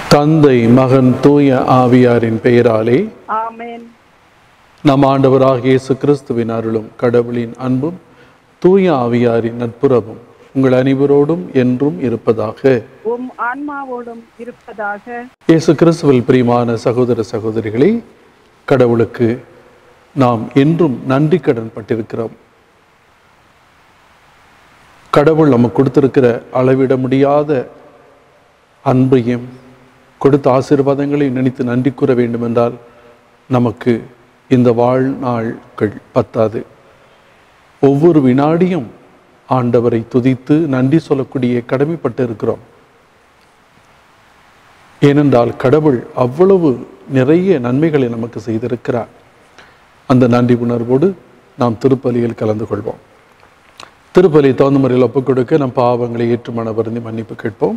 தந்தை மகன் தூய ஆவியாரின் பெயராலே ஆமென் நம் ஆண்டவராகிய இயேசு கிறிஸ்துவின் அருளும் கடவுளின் அன்பும் தூய ஆவியாரின் நட்புறவும் உங்கள் அனைவரோடும் என்றும் இருப்பதாக உம் ஆன்மாவோடும் இருப்பதாக இயேசு கிறிஸ்துவில் பிரியமான சகோதர சகோதரிகளே கடவுளுக்கு நாம் என்றும் நன்றி கடன் பட்டிருக்கிறோம் கடவுள் நமக்கு கொடுத்திருக்கிற அளவிட முடியாத அன்பையும் கொடுத்த ஆசீர்வாதங்களை நினைத்து நன்றி கூற வேண்டும் என்றால் நமக்கு இந்த வாழ்நாள்கள் பத்தாது ஒவ்வொரு வினாடியும் ஆண்டவரை துதித்து நன்றி சொல்லக்கூடிய கடமைப்பட்டு இருக்கிறோம் ஏனென்றால் கடவுள் அவ்வளவு நிறைய நன்மைகளை நமக்கு செய்திருக்கிறார் அந்த நன்றி உணர்வோடு நாம் திருப்பலியில் கலந்து கொள்வோம் திருப்பலி தகுந்த முறையில் ஒப்புக் கொடுக்க நம் பாவங்களை ஏற்று மன வருந்தி மன்னிப்பு கேட்போம்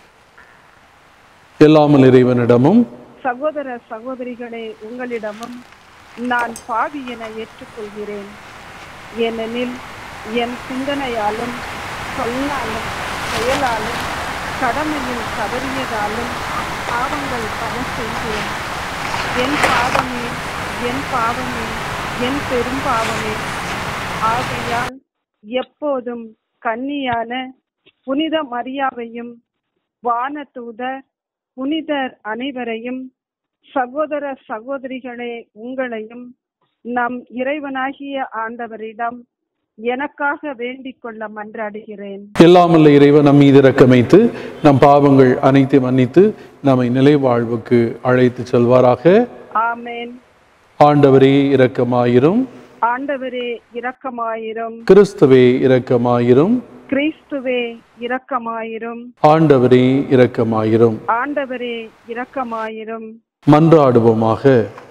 எல்லாமல் இறைவனிடமும் சகோதர சகோதரிகளே உங்களிடமும் நான் பாவி என ஏற்றுக்கொள்கிறேன் ஏனெனில் என் சிந்தனையாலும் சொல்லாலும் செயலாலும் கடமையில் தவறியதாலும் பாவங்கள் பல செய்கிறேன் என் பாவமே என் பாவமே என் பெரும் பாவமே ஆகையால் எப்போதும் கன்னியான புனித மரியாவையும் வானதூதர் புனிதர் அனைவரையும் சகோதர சகோதரிகளே உங்களையும் நம் இறைவனாகிய ஆண்டவரிடம் எனக்காக வேண்டிக் கொள்ள மன்றாடுகிறேன் எல்லாமல்ல இறைவன் நம் மீது இரக்கமைத்து நம் பாவங்கள் அனைத்து மன்னித்து நம்மை நிலை வாழ்வுக்கு அழைத்து செல்வாராக ஆமேன் ஆண்டவரே இரக்கமாயிரும் ஆண்டவரே இரக்கமாயிரும் கிறிஸ்துவே இரக்கமாயிரும் கிறிஸ்துவே இரக்கமாயிரும் ஆண்டவரே இரக்கமாயிரும் ஆண்டவரே இரக்கமாயிரும் மன்றாடுவோமாக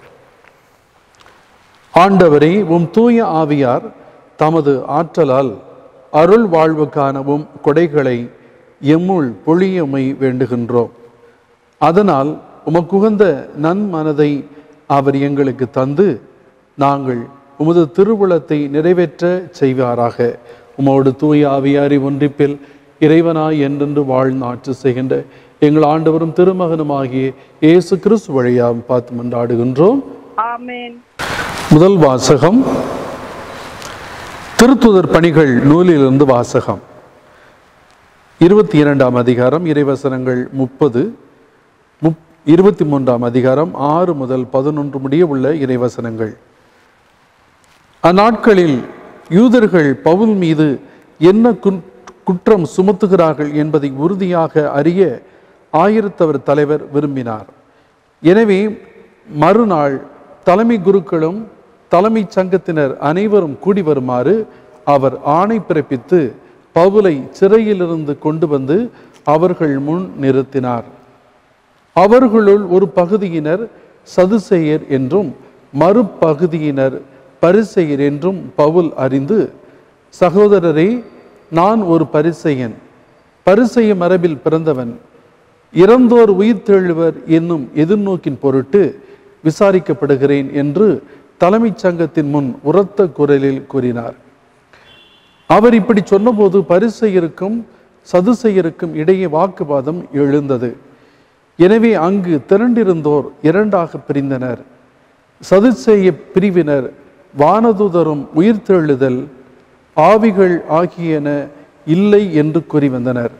ஆண்டவரே உம் தூய ஆவியார் தமது ஆற்றலால் அருள் வாழ்வுக்கானவும் கொடைகளை எம்முள் பொழியமை வேண்டுகின்றோம் அதனால் உமக்குகந்த நன்மனதை அவர் எங்களுக்கு தந்து நாங்கள் உமது திருவுளத்தை நிறைவேற்ற செய்வாராக உமோடு தூய ஆவியாரி ஒன்றிப்பில் இறைவனாய் என்றென்று வாழ்ந்து ஆட்சி செய்கின்ற எங்கள் ஆண்டவரும் திருமகனுமாகிய இயேசு கிறிஸ்து வழியாம் பார்த்து மன்றாடுகின்றோம் ஆமேன் முதல் வாசகம் திருத்துதர் பணிகள் நூலிலிருந்து வாசகம் இருபத்தி இரண்டாம் அதிகாரம் இறைவசனங்கள் முப்பது முப் இருபத்தி மூன்றாம் அதிகாரம் ஆறு முதல் பதினொன்று முடிய உள்ள இறைவசனங்கள் அந்நாட்களில் யூதர்கள் பவுல் மீது என்ன குன்- குற்றம் சுமத்துகிறார்கள் என்பதை உறுதியாக அறிய ஆயிரத்தவர் தலைவர் விரும்பினார் எனவே மறுநாள் தலைமை குருக்களும் தலைமைச் சங்கத்தினர் அனைவரும் கூடி வருமாறு அவர் ஆணை பிறப்பித்து பவுலை சிறையிலிருந்து கொண்டு வந்து அவர்கள் முன் நிறுத்தினார் அவர்களுள் ஒரு பகுதியினர் சதுசேயர் என்றும் மறுபகுதியினர் பரிசெயர் என்றும் பவுல் அறிந்து சகோதரரே நான் ஒரு பரிசெயன் பரிசெய மரபில் பிறந்தவன் இறந்தோர் உயிர்த்தெழுவர் என்னும் எதிர்நோக்கின் பொருட்டு விசாரிக்கப்படுகிறேன் என்று தலைமைச் சங்கத்தின் முன் உரத்த குரலில் கூறினார் அவர் இப்படி சொன்னபோது பரிசெயருக்கும் சதுசெயருக்கும் இடையே வாக்குவாதம் எழுந்தது எனவே அங்கு திரண்டிருந்தோர் இரண்டாக பிரிந்தனர் சதுசேய பிரிவினர் வானதுதரும் உயிர்த்தெழுதல் ஆவிகள் ஆகியன இல்லை என்று கூறி வந்தனர்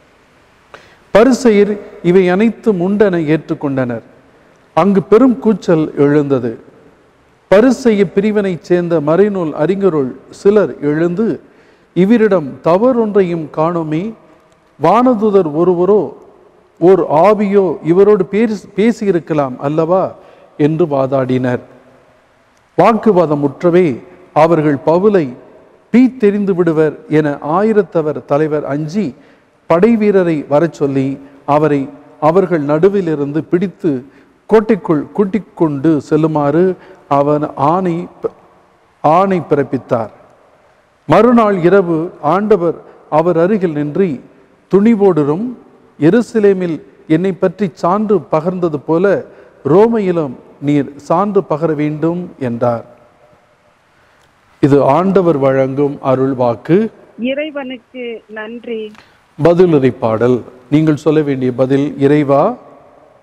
பரிசெயர் இவை அனைத்தும் உண்டென ஏற்றுக்கொண்டனர் அங்கு பெரும் கூச்சல் எழுந்தது பரிசெய பிரிவினைச் சேர்ந்த மறைநூல் அறிஞருள் சிலர் எழுந்து இவரிடம் தவறொன்றையும் காணோமே வானதுதர் ஒருவரோ ஓர் ஆவியோ இவரோடு பேசி பேசியிருக்கலாம் அல்லவா என்று வாதாடினர் வாக்குவாதம் முற்றவே அவர்கள் பவுலை பீ தெரிந்து விடுவர் என ஆயிரத்தவர் தலைவர் அஞ்சி படை வீரரை வரச் சொல்லி அவரை அவர்கள் நடுவிலிருந்து பிடித்து கோட்டைக்குள் கூட்டிக் கொண்டு செல்லுமாறு அவன் ஆணை ஆணை பிறப்பித்தார் மறுநாள் இரவு ஆண்டவர் அவர் அருகில் நின்றி துணிவோடுரும் எருசலேமில் என்னை பற்றி சான்று பகர்ந்தது போல ரோமையிலும் நீர் சான்று பகர வேண்டும் என்றார் இது ஆண்டவர் வழங்கும் அருள் வாக்கு இறைவனுக்கு நன்றி பதிலுரை பாடல் நீங்கள் சொல்ல வேண்டிய பதில் இறைவா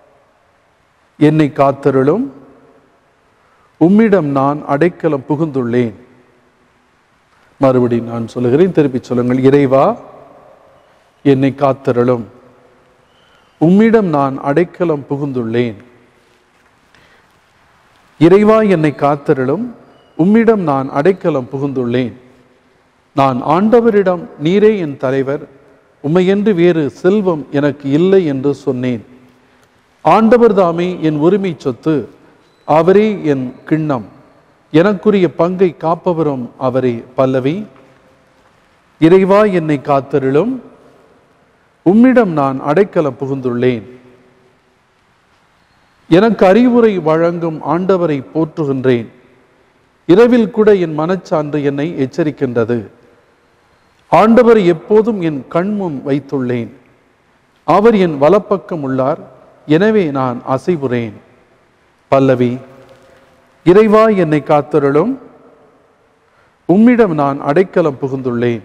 என்னை காத்தருளும் உம்மிடம் நான் அடைக்கலம் புகுந்துள்ளேன் மறுபடி நான் சொல்லுகிறேன் திருப்பி சொல்லுங்கள் இறைவா என்னை காத்தருளும் உம்மிடம் நான் அடைக்கலம் புகுந்துள்ளேன் இறைவா என்னை காத்தருளும் உம்மிடம் நான் அடைக்கலம் புகுந்துள்ளேன் நான் ஆண்டவரிடம் நீரே என் தலைவர் உம்மையென்று வேறு செல்வம் எனக்கு இல்லை என்று சொன்னேன் ஆண்டவர் தாமே என் உரிமை சொத்து அவரே என் கிண்ணம் எனக்குரிய பங்கை காப்பவரும் அவரே பல்லவி இறைவா என்னை காத்தருளும் உம்மிடம் நான் அடைக்கலம் புகுந்துள்ளேன் எனக்கு அறிவுரை வழங்கும் ஆண்டவரை போற்றுகின்றேன் இரவில் கூட என் மனச்சான்று என்னை எச்சரிக்கின்றது ஆண்டவர் எப்போதும் என் கண்முன் வைத்துள்ளேன் அவர் என் வலப்பக்கம் உள்ளார் எனவே நான் அசைவுறேன் பல்லவி இறைவா என்னை காத்தருளும் உம்மிடம் நான் அடைக்கலம் புகுந்துள்ளேன்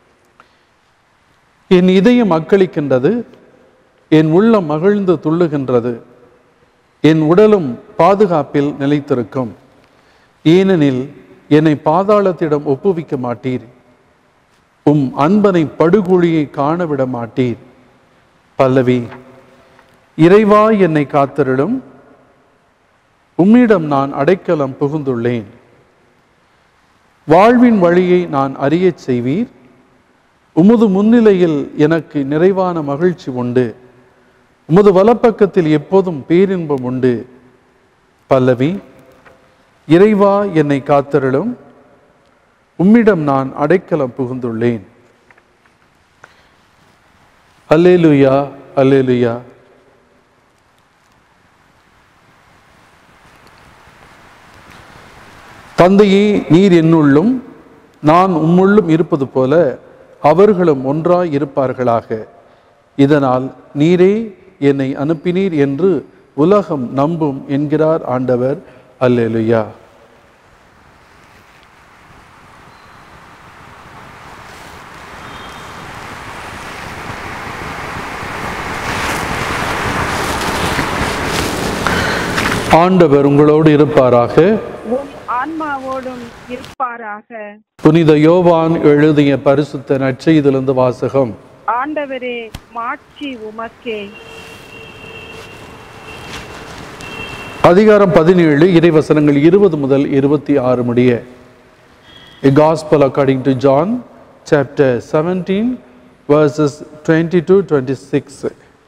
என் இதயம் அக்களிக்கின்றது என் உள்ளம் மகிழ்ந்து துள்ளுகின்றது என் உடலும் பாதுகாப்பில் நிலைத்திருக்கும் ஏனெனில் என்னை பாதாளத்திடம் ஒப்புவிக்க மாட்டீர் உம் அன்பனை படுகொழியை காணவிட மாட்டீர் பல்லவி இறைவா என்னை காத்தருளும் உம்மிடம் நான் அடைக்கலம் புகுந்துள்ளேன் வாழ்வின் வழியை நான் அறியச் செய்வீர் உமது முன்னிலையில் எனக்கு நிறைவான மகிழ்ச்சி உண்டு உமது வலப்பக்கத்தில் எப்போதும் பேரின்பம் உண்டு பல்லவி இறைவா என்னை காத்தருளும் உம்மிடம் நான் அடைக்கலம் புகுந்துள்ளேன் அல்லேலுயா அல்லேலுயா தந்தையே நீர் என்னுள்ளும் நான் உம்முள்ளும் இருப்பது போல அவர்களும் ஒன்றாய் இருப்பார்களாக இதனால் நீரே என்னை அனுப்பினீர் என்று உலகம் நம்பும் என்கிறார் ஆண்டவர் அல்லேலுயா ஆண்டவர் உங்களோடு இருப்பாராக உம் ஆன்மாவோடும் இருப்பாராக புனித யோவான் எழுதிய பரிசுத்த நற்செய்திலிருந்து வாசகம் ஆண்டவரே மாட்சி உமக்கே அதிகாரம் பதினேழு இறைவசனங்கள் இருபது முதல் இருபத்தி ஆறு முடிய A Gospel according to John, chapter 17, verses 22 26.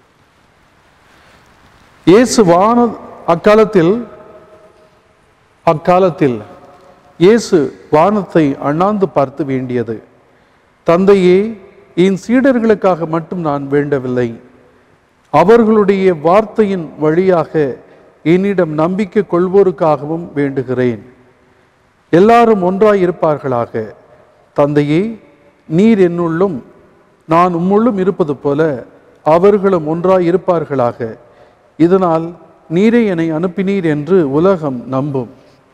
இயேசு வான அக்காலத்தில் அக்காலத்தில் இயேசு வானத்தை அண்ணாந்து பார்த்து வேண்டியது தந்தையே என் சீடர்களுக்காக மட்டும் நான் வேண்டவில்லை அவர்களுடைய வார்த்தையின் வழியாக என்னிடம் நம்பிக்கை கொள்வோருக்காகவும் வேண்டுகிறேன் எல்லாரும் ஒன்றாய் இருப்பார்களாக தந்தையே நீர் என்னுள்ளும் நான் உம்முள்ளும் இருப்பது போல அவர்களும் ஒன்றாய் இருப்பார்களாக இதனால் நீரே என்னை அனுப்பினீர் என்று உலகம் நம்பும்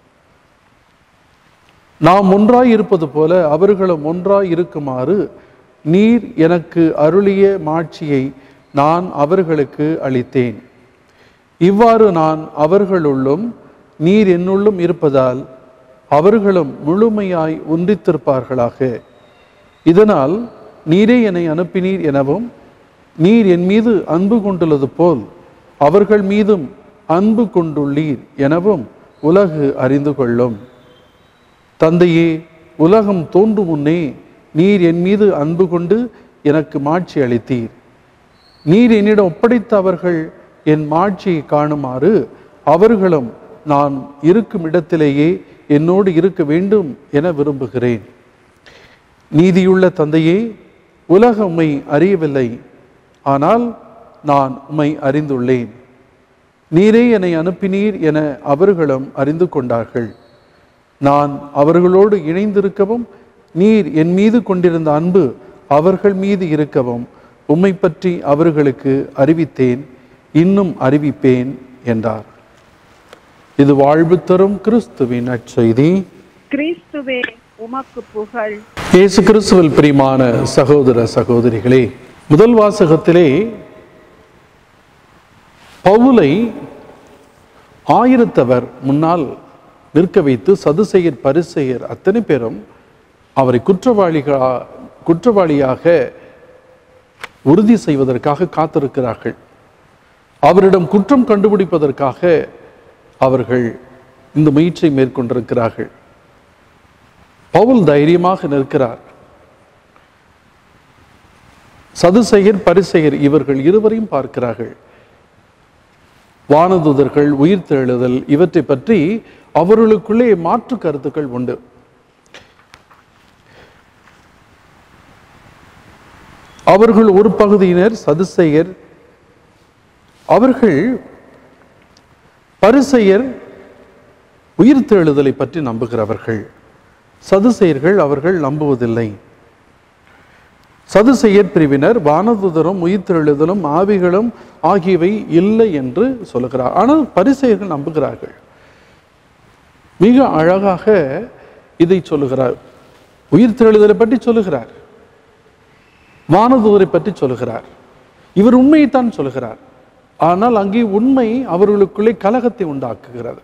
நாம் ஒன்றாய் இருப்பது போல அவர்களும் ஒன்றாய் இருக்குமாறு நீர் எனக்கு அருளிய மாட்சியை நான் அவர்களுக்கு அளித்தேன் இவ்வாறு நான் அவர்களுள்ளும் நீர் என்னுள்ளும் இருப்பதால் அவர்களும் முழுமையாய் ஒன்றித்திருப்பார்களாக இதனால் நீரே என்னை அனுப்பினீர் எனவும் நீர் என் மீது அன்பு கொண்டுள்ளது போல் அவர்கள் மீதும் அன்பு கொண்டுள்ளீர் எனவும் உலகு அறிந்து கொள்ளும் தந்தையே உலகம் தோன்றும் முன்னே நீர் என் மீது அன்பு கொண்டு எனக்கு மாட்சி அளித்தீர் நீர் என்னிடம் ஒப்படைத்த அவர்கள் என் மாட்சியை காணுமாறு அவர்களும் நான் இருக்கும் இடத்திலேயே என்னோடு இருக்க வேண்டும் என விரும்புகிறேன் நீதியுள்ள தந்தையே உலக உம்மை அறியவில்லை ஆனால் நான் உம்மை அறிந்துள்ளேன் நீரே என்னை அனுப்பினீர் என அவர்களும் அறிந்து கொண்டார்கள் நான் அவர்களோடு இணைந்திருக்கவும் நீர் என் மீது கொண்டிருந்த அன்பு அவர்கள் மீது இருக்கவும் உம்மை பற்றி அவர்களுக்கு அறிவித்தேன் இன்னும் அறிவிப்பேன் என்றார் இது வாழ்வு தரும் கிறிஸ்துவின் நற்செய்தி கிறிஸ்துவே உமக்கு புகழ் இயேசு கிறிஸ்துவில் பிரியமான சகோதர சகோதரிகளே முதல் வாசகத்திலே பவுலை ஆயிரத்தவர் முன்னால் நிற்க வைத்து சதுசெயர் பரிசெயர் அத்தனை பேரும் அவரை குற்றவாளிகளா குற்றவாளியாக உறுதி செய்வதற்காக காத்திருக்கிறார்கள் அவரிடம் குற்றம் கண்டுபிடிப்பதற்காக அவர்கள் இந்த முயற்சியை மேற்கொண்டிருக்கிறார்கள் பவுல் தைரியமாக நிற்கிறார் சதுசெயர் பரிசெயர் இவர்கள் இருவரையும் பார்க்கிறார்கள் வானதுதர்கள் உயிர்த்தெழுதல் இவற்றை பற்றி அவர்களுக்குள்ளே மாற்று கருத்துக்கள் உண்டு அவர்கள் ஒரு பகுதியினர் சதுசெயர் அவர்கள் பரிசெயர் உயிர்த்தெழுதலை பற்றி நம்புகிறவர்கள் சதுசெயர்கள் அவர்கள் நம்புவதில்லை சதுசெயர் பிரிவினர் வானதுதரும் உயிர்த்தெழுதலும் ஆவிகளும் ஆகியவை இல்லை என்று சொல்லுகிறார் ஆனால் பரிசெயர்கள் நம்புகிறார்கள் மிக அழகாக இதை சொல்லுகிறார் உயிர்த்தெழுதலை பற்றி சொல்லுகிறார் வானதூரை பற்றி சொல்லுகிறார் இவர் உண்மையைத்தான் சொல்லுகிறார் ஆனால் அங்கே உண்மை அவர்களுக்குள்ளே கலகத்தை உண்டாக்குகிறது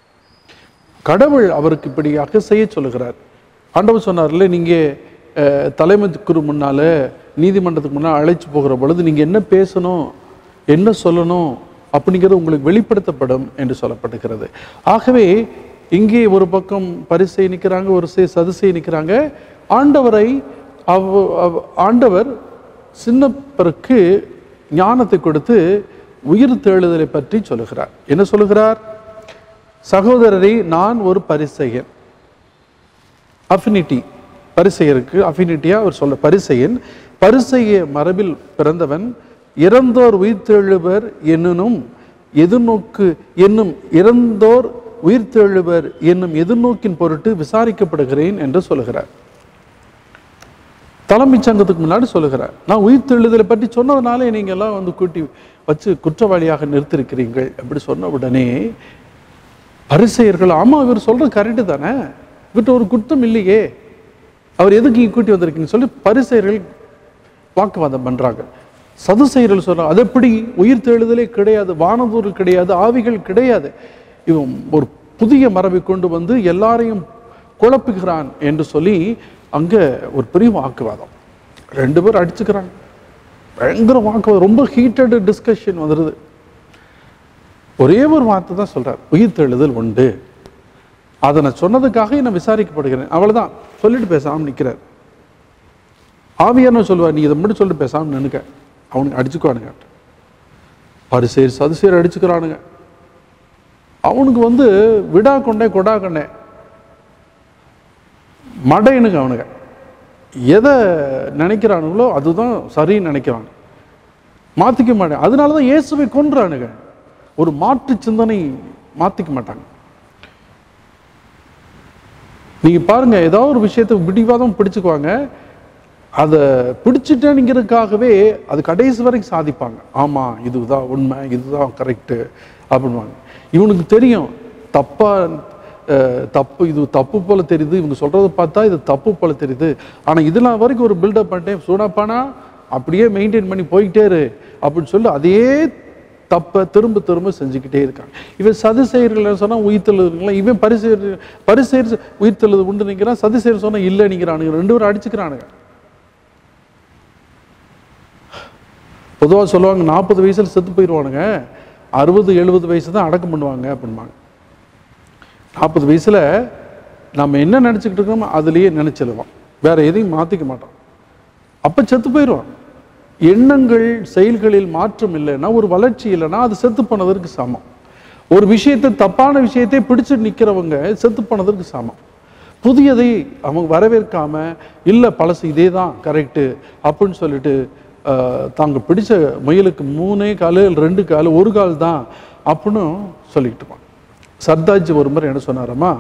கடவுள் அவருக்கு இப்படியாக செய்ய சொல்லுகிறார் ஆண்டவர் சொன்னார்ல நீங்க அஹ், தலைமை குரு முன்னால நீதிமன்றத்துக்கு முன்னால் அழைச்சு போகிற பொழுது நீங்க என்ன பேசணும் என்ன சொல்லணும் அப்படிங்கிறது உங்களுக்கு வெளிப்படுத்தப்படும் என்று சொல்லப்படுகிறது ஆகவே இங்கே ஒரு பக்கம் பரிசை நிற்கிறாங்க ஒரு சே சதுசை நிற்கிறாங்க ஆண்டவரை அவ் அவ்- ஆண்டவர் சின்னப்பருக்கு ஞானத்தை கொடுத்து உயிர் தேழுதலை பற்றி சொல்லுகிறார் என்ன சொல்லுகிறார் சகோதரரை நான் ஒரு பரிசெயன் அஃபினிட்டி பரிசெயருக்கு அஃபினிட்டியா அவர் சொல்ல பரிசெயன் பரிசெய மரபில் பிறந்தவன் இறந்தோர் உயிர்த்தெழுவர் என்னும் எதிர்நோக்கு என்னும் இறந்தோர் உயிர்த்தெழுவர் என்னும் எதிர்நோக்கின் பொருட்டு விசாரிக்கப்படுகிறேன் என்று சொல்லுகிறார் தலைமைச் சங்கத்துக்கு முன்னாடி சொல்லுகிறார் நான் உயிர்த்தெழுதலை பற்றி சொன்னதுனாலே நீங்க எல்லாம் வந்து கூட்டி வச்சு குற்றவாளியாக நிறுத்திருக்கிறீர்கள் அப்படி சொன்ன உடனே பரிசெயர்கள் ஆமா இவர் சொல்றது கரெக்டு தானே இவர்கிட்ட ஒரு குற்றம் இல்லையே அவர் எதுக்கு இங்க கூட்டி வந்திருக்கீங்கன்னு சொல்லி பரிசெயர்கள் வாக்குவாதம் பண்றாங்க சதுசெயர்கள் சொல்றாங்க அது எப்படி உயிர் தெழுதலே கிடையாது வானதூர் கிடையாது ஆவிகள் கிடையாது இவன் ஒரு புதிய மரபை கொண்டு வந்து எல்லாரையும் குழப்புகிறான் என்று சொல்லி அங்க ஒரு பெரிய வாக்குவாதம் ரெண்டு பேரும் அடிச்சுக்கிறாங்க பயங்கர வாக்குவாதம் ரொம்ப ஹீட்டட் டிஸ்கஷன் வந்துடுது ஒரே ஒரு வார்த்தை தான் சொல்றார் உயிர் தெழுதல் உண்டு அதை நான் சொன்னதுக்காக நான் விசாரிக்கப்படுகிறேன் அவ்வளவுதான் சொல்லிட்டு பேசாம நிக்கிறார் ஆவியான சொல்லுவார் நீ இதை மட்டும் சொல்லிட்டு பேசாம நினைக்க அவனுக்கு அடிச்சுக்குவானுங்க பரிசேர் சதுசேர் அடிச்சுக்கிறானுங்க அவனுக்கு வந்து விடா கொண்டே கொடா கொண்டே மடையனுங்க அவனுங்க எதை நினைக்கிறானுங்களோ அதுதான் சரின்னு நினைக்கிறான் மாத்திக்க மாட்டேன் அதனால தான் இயேசுவை கொன்றானுங்க ஒரு மாற்று சிந்தனை மாத்திக்க மாட்டாங்க நீங்க பாருங்க ஏதாவது ஒரு விஷயத்தை பிடிவாதம் பிடிச்சுக்குவாங்க அதை பிடிச்சிட்டேனுங்கிறதுக்காகவே அது கடைசி வரைக்கும் சாதிப்பாங்க ஆமா இதுதான் உண்மை இதுதான் கரெக்டு அப்படின்வாங்க இவனுக்கு தெரியும் தப்பா அஹ், தப்பு இது தப்பு போல தெரியுது இவங்க சொல்றதை பார்த்தா இது தப்பு போல தெரியுது ஆனா இதெல்லாம் வரைக்கும் ஒரு பில்டப் பண்ணிட்டேன் சூடாப்பானா அப்படியே மெயின்டைன் பண்ணி போய்கிட்டே இரு அப்படின்னு சொல்லி அதே தப்பை திரும்ப திரும்ப செஞ்சுக்கிட்டே இருக்காங்க இவன் சதுசெயர்கள் சொன்னா உயிர்த்தெழுதுங்களா இவன் பரிசெயர் பரிசெயர் உயிர்த்தெழுது உண்டு நிற்கிறான் சதுசெயர் சொன்னா இல்லை நிற்கிறானுங்க ரெண்டு பேரும் அடிச்சுக்கிறானுங்க பொதுவா சொல்லுவாங்க நாற்பது வயசுல செத்து போயிடுவானுங்க அறுபது எழுபது வயசு தான் அடக்கம் பண்ணுவாங்க அப்படிம்பாங்க நாற்பது வயசுல நம்ம என்ன நினைச்சுக்கிட்டு இருக்கோமோ அதுலயே நினைச்சிடுவோம் வேற எதையும் மாத்திக்க மாட்டோம் அப்ப செத்து போயிடுவான் எண்ணங்கள் செயல்களில் மாற்றம் இல்லைன்னா ஒரு வளர்ச்சி இல்லைன்னா அது செத்து போனதற்கு சமம் ஒரு விஷயத்தை தப்பான விஷயத்தை பிடிச்சு நிக்கிறவங்க செத்து போனதற்கு சமம் புதியதை அவங்க வரவேற்காம இல்ல பழசு இதே தான் கரெக்டு அப்படின்னு சொல்லிட்டு ஆஹ், தாங்க பிடிச்ச முயலுக்கு மூணே காலு இல்ல ரெண்டு காலு ஒரு கால் தான் அப்படின்னு சொல்லிட்டு இருப்பாங்க சர்தாஜி ஒரு முறை என்ன சொன்னாரம்மா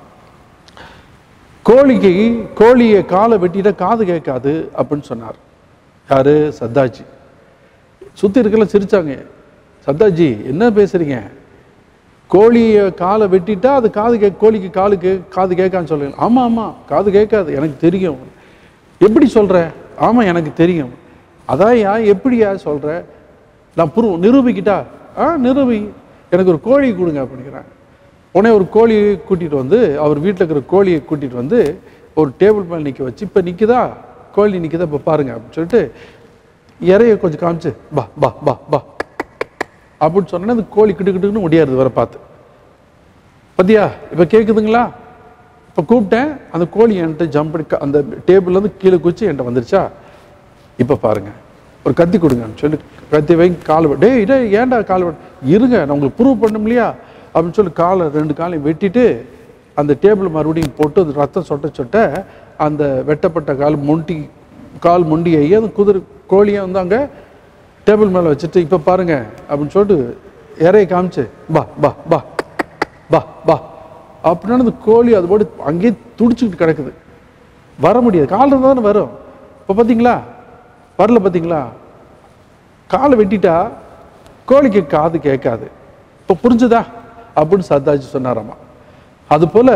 கோழிக்கு கோழியை காலை வெட்டிட்டா காது கேட்காது அப்படின்னு சொன்னார் யாரு சர்தாஜி சுத்தி இருக்கலாம் சிரிச்சாங்க சர்தாஜி என்ன பேசுறீங்க கோழியை காலை வெட்டிட்டா அது காது கே கோழிக்கு காலு கே காது கேட்கான்னு சொல்லுங்க ஆமா ஆமா காது கேட்காது எனக்கு தெரியும் எப்படி சொல்ற ஆமா எனக்கு தெரியும் அதான்யா எப்படியா சொல்ற நான் புரு நிரூபிக்கிட்டா ஆ நிரூபி எனக்கு ஒரு கோழி கொடுங்க அப்படிங்கிறாங்க உடனே ஒரு கோழியை கூட்டிகிட்டு வந்து அவர் வீட்டில் இருக்கிற கோழியை கூட்டிகிட்டு வந்து ஒரு டேபிள் மேலே நிற்க வச்சு இப்போ நிற்குதா கோழி நிற்குதா இப்போ பாருங்க அப்படின்னு சொல்லிட்டு இறைய கொஞ்சம் காமிச்சு பா பா பா பா அப்படின்னு சொன்னோன்னே அந்த கோழி கிட்டு கிட்டுன்னு ஒடியாருது வர பார்த்து பத்தியா இப்போ கேட்குதுங்களா இப்போ கூப்பிட்டேன் அந்த கோழி என்கிட்ட ஜம்ப் பண்ணி க- அந்த டேபிள்லேருந்து கீழே குச்சி என்கிட்ட வந்துருச்சா இப்போ பாருங்க ஒரு கத்தி கொடுங்கன்னு சொல்லி கத்தி வைங்க கால் வெ- டேய் டேய் ஏன்டா கால் வெட் இருங்க நான் உங்களுக்கு ப்ரூவ் பண்ணணும் இல்லையா அப்படின்னு சொல்லி காலை ரெண்டு காலையும் வெட்டிட்டு அந்த டேபிள் மறுபடியும் போட்டு அந்த ரத்தம் சொட்ட சொட்ட அந்த வெட்டப்பட்ட கால் மொண்டி கால் மொண்டியை அந்த குதிரை கோழியை வந்து அங்கே டேபிள் மேலே வச்சுட்டு இப்போ பாருங்க அப்படின்னு சொல்லிட்டு இறைய காமிச்சு பா பா பா பா பா அப்படின்னு அந்த கோழி அது போட்டு அங்கேயே துடிச்சுக்கிட்டு கிடக்குது வர முடியாது காலில் தானே வரும் இப்போ பார்த்தீங்களா வரல பார்த்தீங்களா காலை வெட்டிட்டா கோழிக்கு காது கேட்காது இப்போ புரிஞ்சுதா அப்படின்னு சத்தாஜி சொன்னாராமா அதுபோல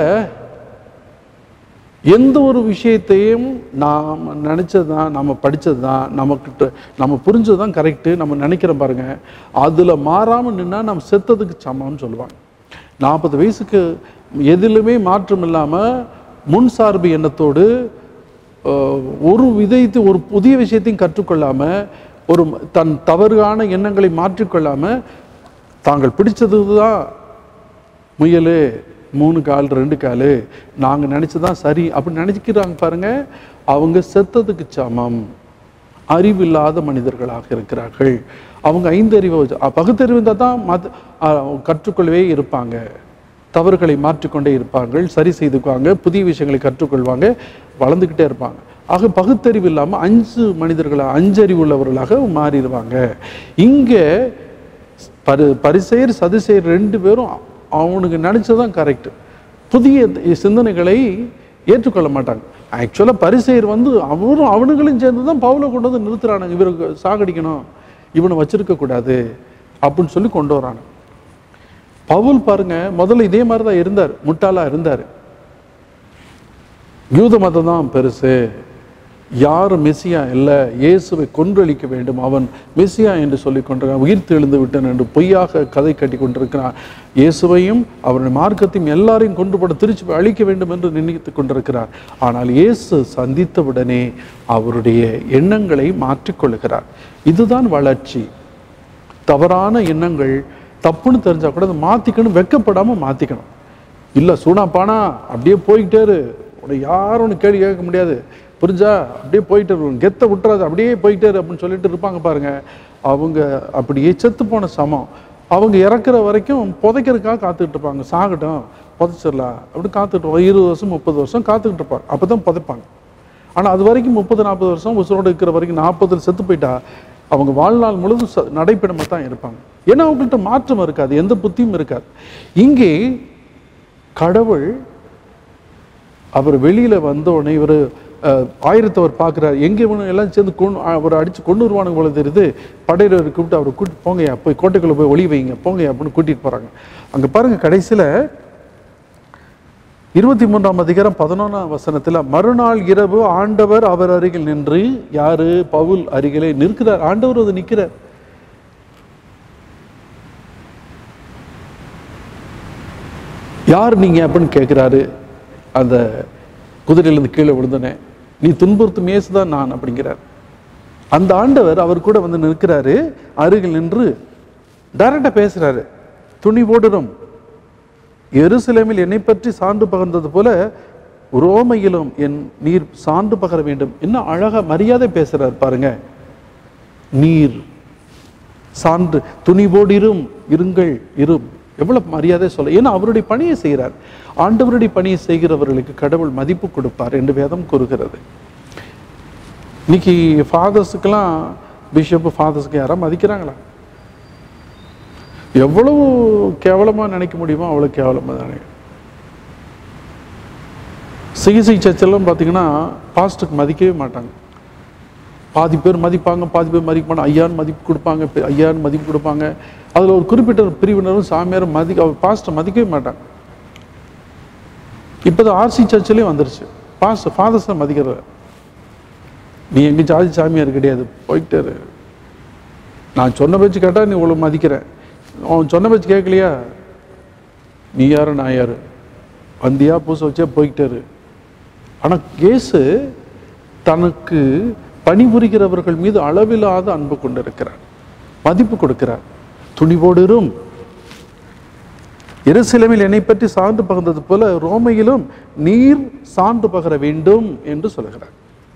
எந்த ஒரு விஷயத்தையும் நாம் நினைச்சது தான் நம்ம படிச்சது தான் நமக்கிட்ட நம்ம புரிஞ்சது தான் கரெக்டு நம்ம நினைக்கிறோம் பாருங்க அதில் மாறாமல் நின்னா நம்ம செத்ததுக்கு சமம்னு சொல்லுவாங்க நாற்பது வயசுக்கு எதிலுமே மாற்றம் இல்லாமல் முன் சார்பு எண்ணத்தோடு அஹ், ஒரு விதத்து ஒரு புதிய விஷயத்தையும் கற்றுக்கொள்ளாம ஒரு தன் தவறான எண்ணங்களை மாற்றிக்கொள்ளாம தாங்கள் பிடிச்சது தான் முயல் மூணு கால் ரெண்டு கால் நாங்கள் நினச்சதான் சரி அப்படி நினைக்கிறாங்க பாருங்க அவங்க செத்ததுக்கு சமம் அறிவில்லாத மனிதர்களாக இருக்கிறார்கள் அவங்க ஐந்தறிவை வச்சு அஹ், பகுத்தறிவு இருந்தால் தான் மத அஹ், கற்றுக்கொள்ளவே இருப்பாங்க தவறுகளை மாற்றிக்கொண்டே இருப்பார்கள் சரி செய்துக்குவாங்க புதிய விஷயங்களை கற்றுக்கொள்வாங்க வளர்ந்துக்கிட்டே இருப்பாங்க ஆக பகுத்தறிவு இல்லாமல் அஞ்சு மனிதர்களாக அஞ்சறிவு உள்ளவர்களாக மாறிடுவாங்க இங்கே பரி பரிசெயர் சதுசெயர் ரெண்டு பேரும் அவனுக்கு நினைச்சதான் கரெக்ட் புதிய சிந்தனைகளை ஏற்றுக்கொள்ள மாட்டாங்க ஆக்சுவலாக பரிசெயர் வந்து அவரும் அவனுங்களும் சேர்ந்து தான் பவுலை கொண்டு வந்து நிறுத்துறானுங்க இவருக்கு சாகடிக்கணும் இவனை வச்சிருக்க கூடாது அப்படின்னு சொல்லி கொண்டு வராங்க பவுல் பாருங்க முதல்ல இதே மாதிரி தான் இருந்தார் முட்டாளா இருந்தார் யூத மதம் தான் பெருசு யார் மெஸ்ஸியா இல்லை இயேசுவை கொன்றளிக்க வேண்டும் அவன் மெஸ்ஸியா என்று சொல்லிக் கொண்டிருக்கிறான் உயிர் தெழுந்து விட்டான் என்று பொய்யாக கதை கட்டி கொண்டிருக்கிறான் இயேசுவையும் அவருடைய மார்க்கத்தையும் எல்லாரையும் கொண்டு போட திருச்சி அழிக்க வேண்டும் என்று நினைத்து கொண்டிருக்கிறார் ஆனால் இயேசு சந்தித்தவுடனே அவருடைய எண்ணங்களை மாற்றிக்கொள்கிறார் இதுதான் வளர்ச்சி தவறான எண்ணங்கள் தப்புன்னு தெரிஞ்சா கூட அதை மாத்திக்கணும் வெக்கப்படாம மாத்திக்கணும் இல்ல சூனா பானா அப்படியே போய்கிட்டே இரு உன்னை யாரும் உனக்கு கேள்வி கேட்க முடியாது புரிஞ்சா அப்படியே போயிட்டு இரு. கெத்த விட்டுறாது அப்படியே போயிட்டே இரு அப்படின்னு சொல்லிட்டு இருப்பாங்க பாருங்க அவங்க அப்படியே செத்து போன சமம் அவங்க இறக்குற வரைக்கும் புதைக்கிறதுக்காக காத்துக்கிட்டு இருப்பாங்க சாகட்டும் புதைச்சிடலாம் அப்படி காத்துட்டு இருப்பாங்க. இருபது வருஷம் முப்பது வருஷம் காத்துக்கிட்டு இருப்பாங்க அப்பதான் புதைப்பாங்க ஆனா அது வரைக்கும் முப்பது நாற்பது வருஷம் உசுரோடு இருக்கிற வரைக்கும் நாற்பதுல செத்து போயிட்டா அவங்க வாழ்நாள் முழுதும் ச- நடைப்பயணமா தான் இருப்பாங்க ஏன்னா அவங்கள்ட்ட மாற்றம் இருக்காது எந்த புத்தியும் இருக்காது இங்கே கடவுள் அவர் வெளியில வந்த உடனே இவர் ஆயிரத்தவர் பார்க்குறாரு எங்கே இவனு எல்லாம் சேர்ந்து கொண்டு அவர் அடிச்சு கொண்டு வருவானுங்க போல தெரியுது படையினர் கூப்பிட்டு அவரை கூட்டிட்டு போங்கய்யா போய் கோட்டைக்குள்ள போய் ஒளி வைங்க போங்கய்யா அப்படின்னு கூட்டிட்டு போறாங்க அங்க பாருங்க கடைசியில இருபத்தி மூன்றாம் அதிகாரம் பதினொன்றாம் வசனத்துல மறுநாள் இரவு ஆண்டவர் அவர் அருகில் நின்று யாரு பவுல் அருகிலே நிற்கிறார் ஆண்டவர் அது நிற்கிறார் யார் நீங்க அப்படின்னு கேட்கிறாரு அந்த குதிரையிலிருந்து கீழே விழுந்தனே நீ துன்புறுத்தும் இயேசுதான் நான் அப்படிங்கிறார் அந்த ஆண்டவர் அவர் கூட வந்து நிற்கிறாரு அருகில் நின்று டைரக்டா பேசுறாரு துணி போடுறோம் எருசலேமில் என்னை பற்றி சான்று பகர்ந்தது போல ரோமையிலும் என் நீர் சான்று பகர வேண்டும் என்ன அழகா மரியாதை பேசுறார் பாருங்க நீர் சான்று துணிவோடு இரும் இருங்கள் இரும் எவ்வளவு மரியாதை சொல்ல ஏன்னா அவருடைய பணியை செய்கிறார் ஆண்டவருடைய பணியை செய்கிறவர்களுக்கு கடவுள் மதிப்பு கொடுப்பார் என்று வேதம் கூறுகிறது இன்னைக்கு ஃபாதர்ஸுக்கெல்லாம் பிஷப் ஃபாதர்ஸுக்கு யாரா மதிக்கிறாங்களா எவ்வளவு கேவலமா நினைக்க முடியுமோ அவ்வளவு கேவலமா நினைக்க சிகிச்சை சர்ச்செல்லாம் பார்த்தீங்கன்னா பாஸ்ட்டுக்கு மதிக்கவே மாட்டாங்க பாதி பேர் மதிப்பாங்க பாதி பேர் மதிக்க மாட்டாங்க ஐயான்னு மதிப்பு கொடுப்பாங்க பெ- ஐயான்னு மதிப்பு கொடுப்பாங்க அதில் ஒரு குறிப்பிட்ட ஒரு பிரிவினரும் சாமியாரும் மதிக்க அவர் பாஸ்ட்டை மதிக்கவே மாட்டாங்க இப்போதான் ஆர்சி சர்ச்சிலையும் வந்துருச்சு பாஸ்ட் ஃபாதர்ஸை மதிக்கிற நீ எங்க ஜாதி சாமியார் கிடையாது போயிட்டே இரு. நான் சொன்ன பேச்சு கேட்டால் நீ இவ்வளோ மதிக்கிறேன் அவன் சொன்ன வச்சு கேட்கலையா நீ யாரு நான் யாரு வந்தியா பூசை வச்சே போய்கிட்டாரு ஆனா இயேசு தனக்கு பணிபுரிகிறவர்கள் மீது அளவில்லாத அன்பு கொண்டிருக்கிறார் மதிப்பு கொடுக்கிறார் துணிவோடு இரும் எருசலேமில் என்னை பற்றி சான்று பகிர்ந்தது போல ரோமையிலும் நீர் சான்று பகர வேண்டும் என்று சொல்கிறார்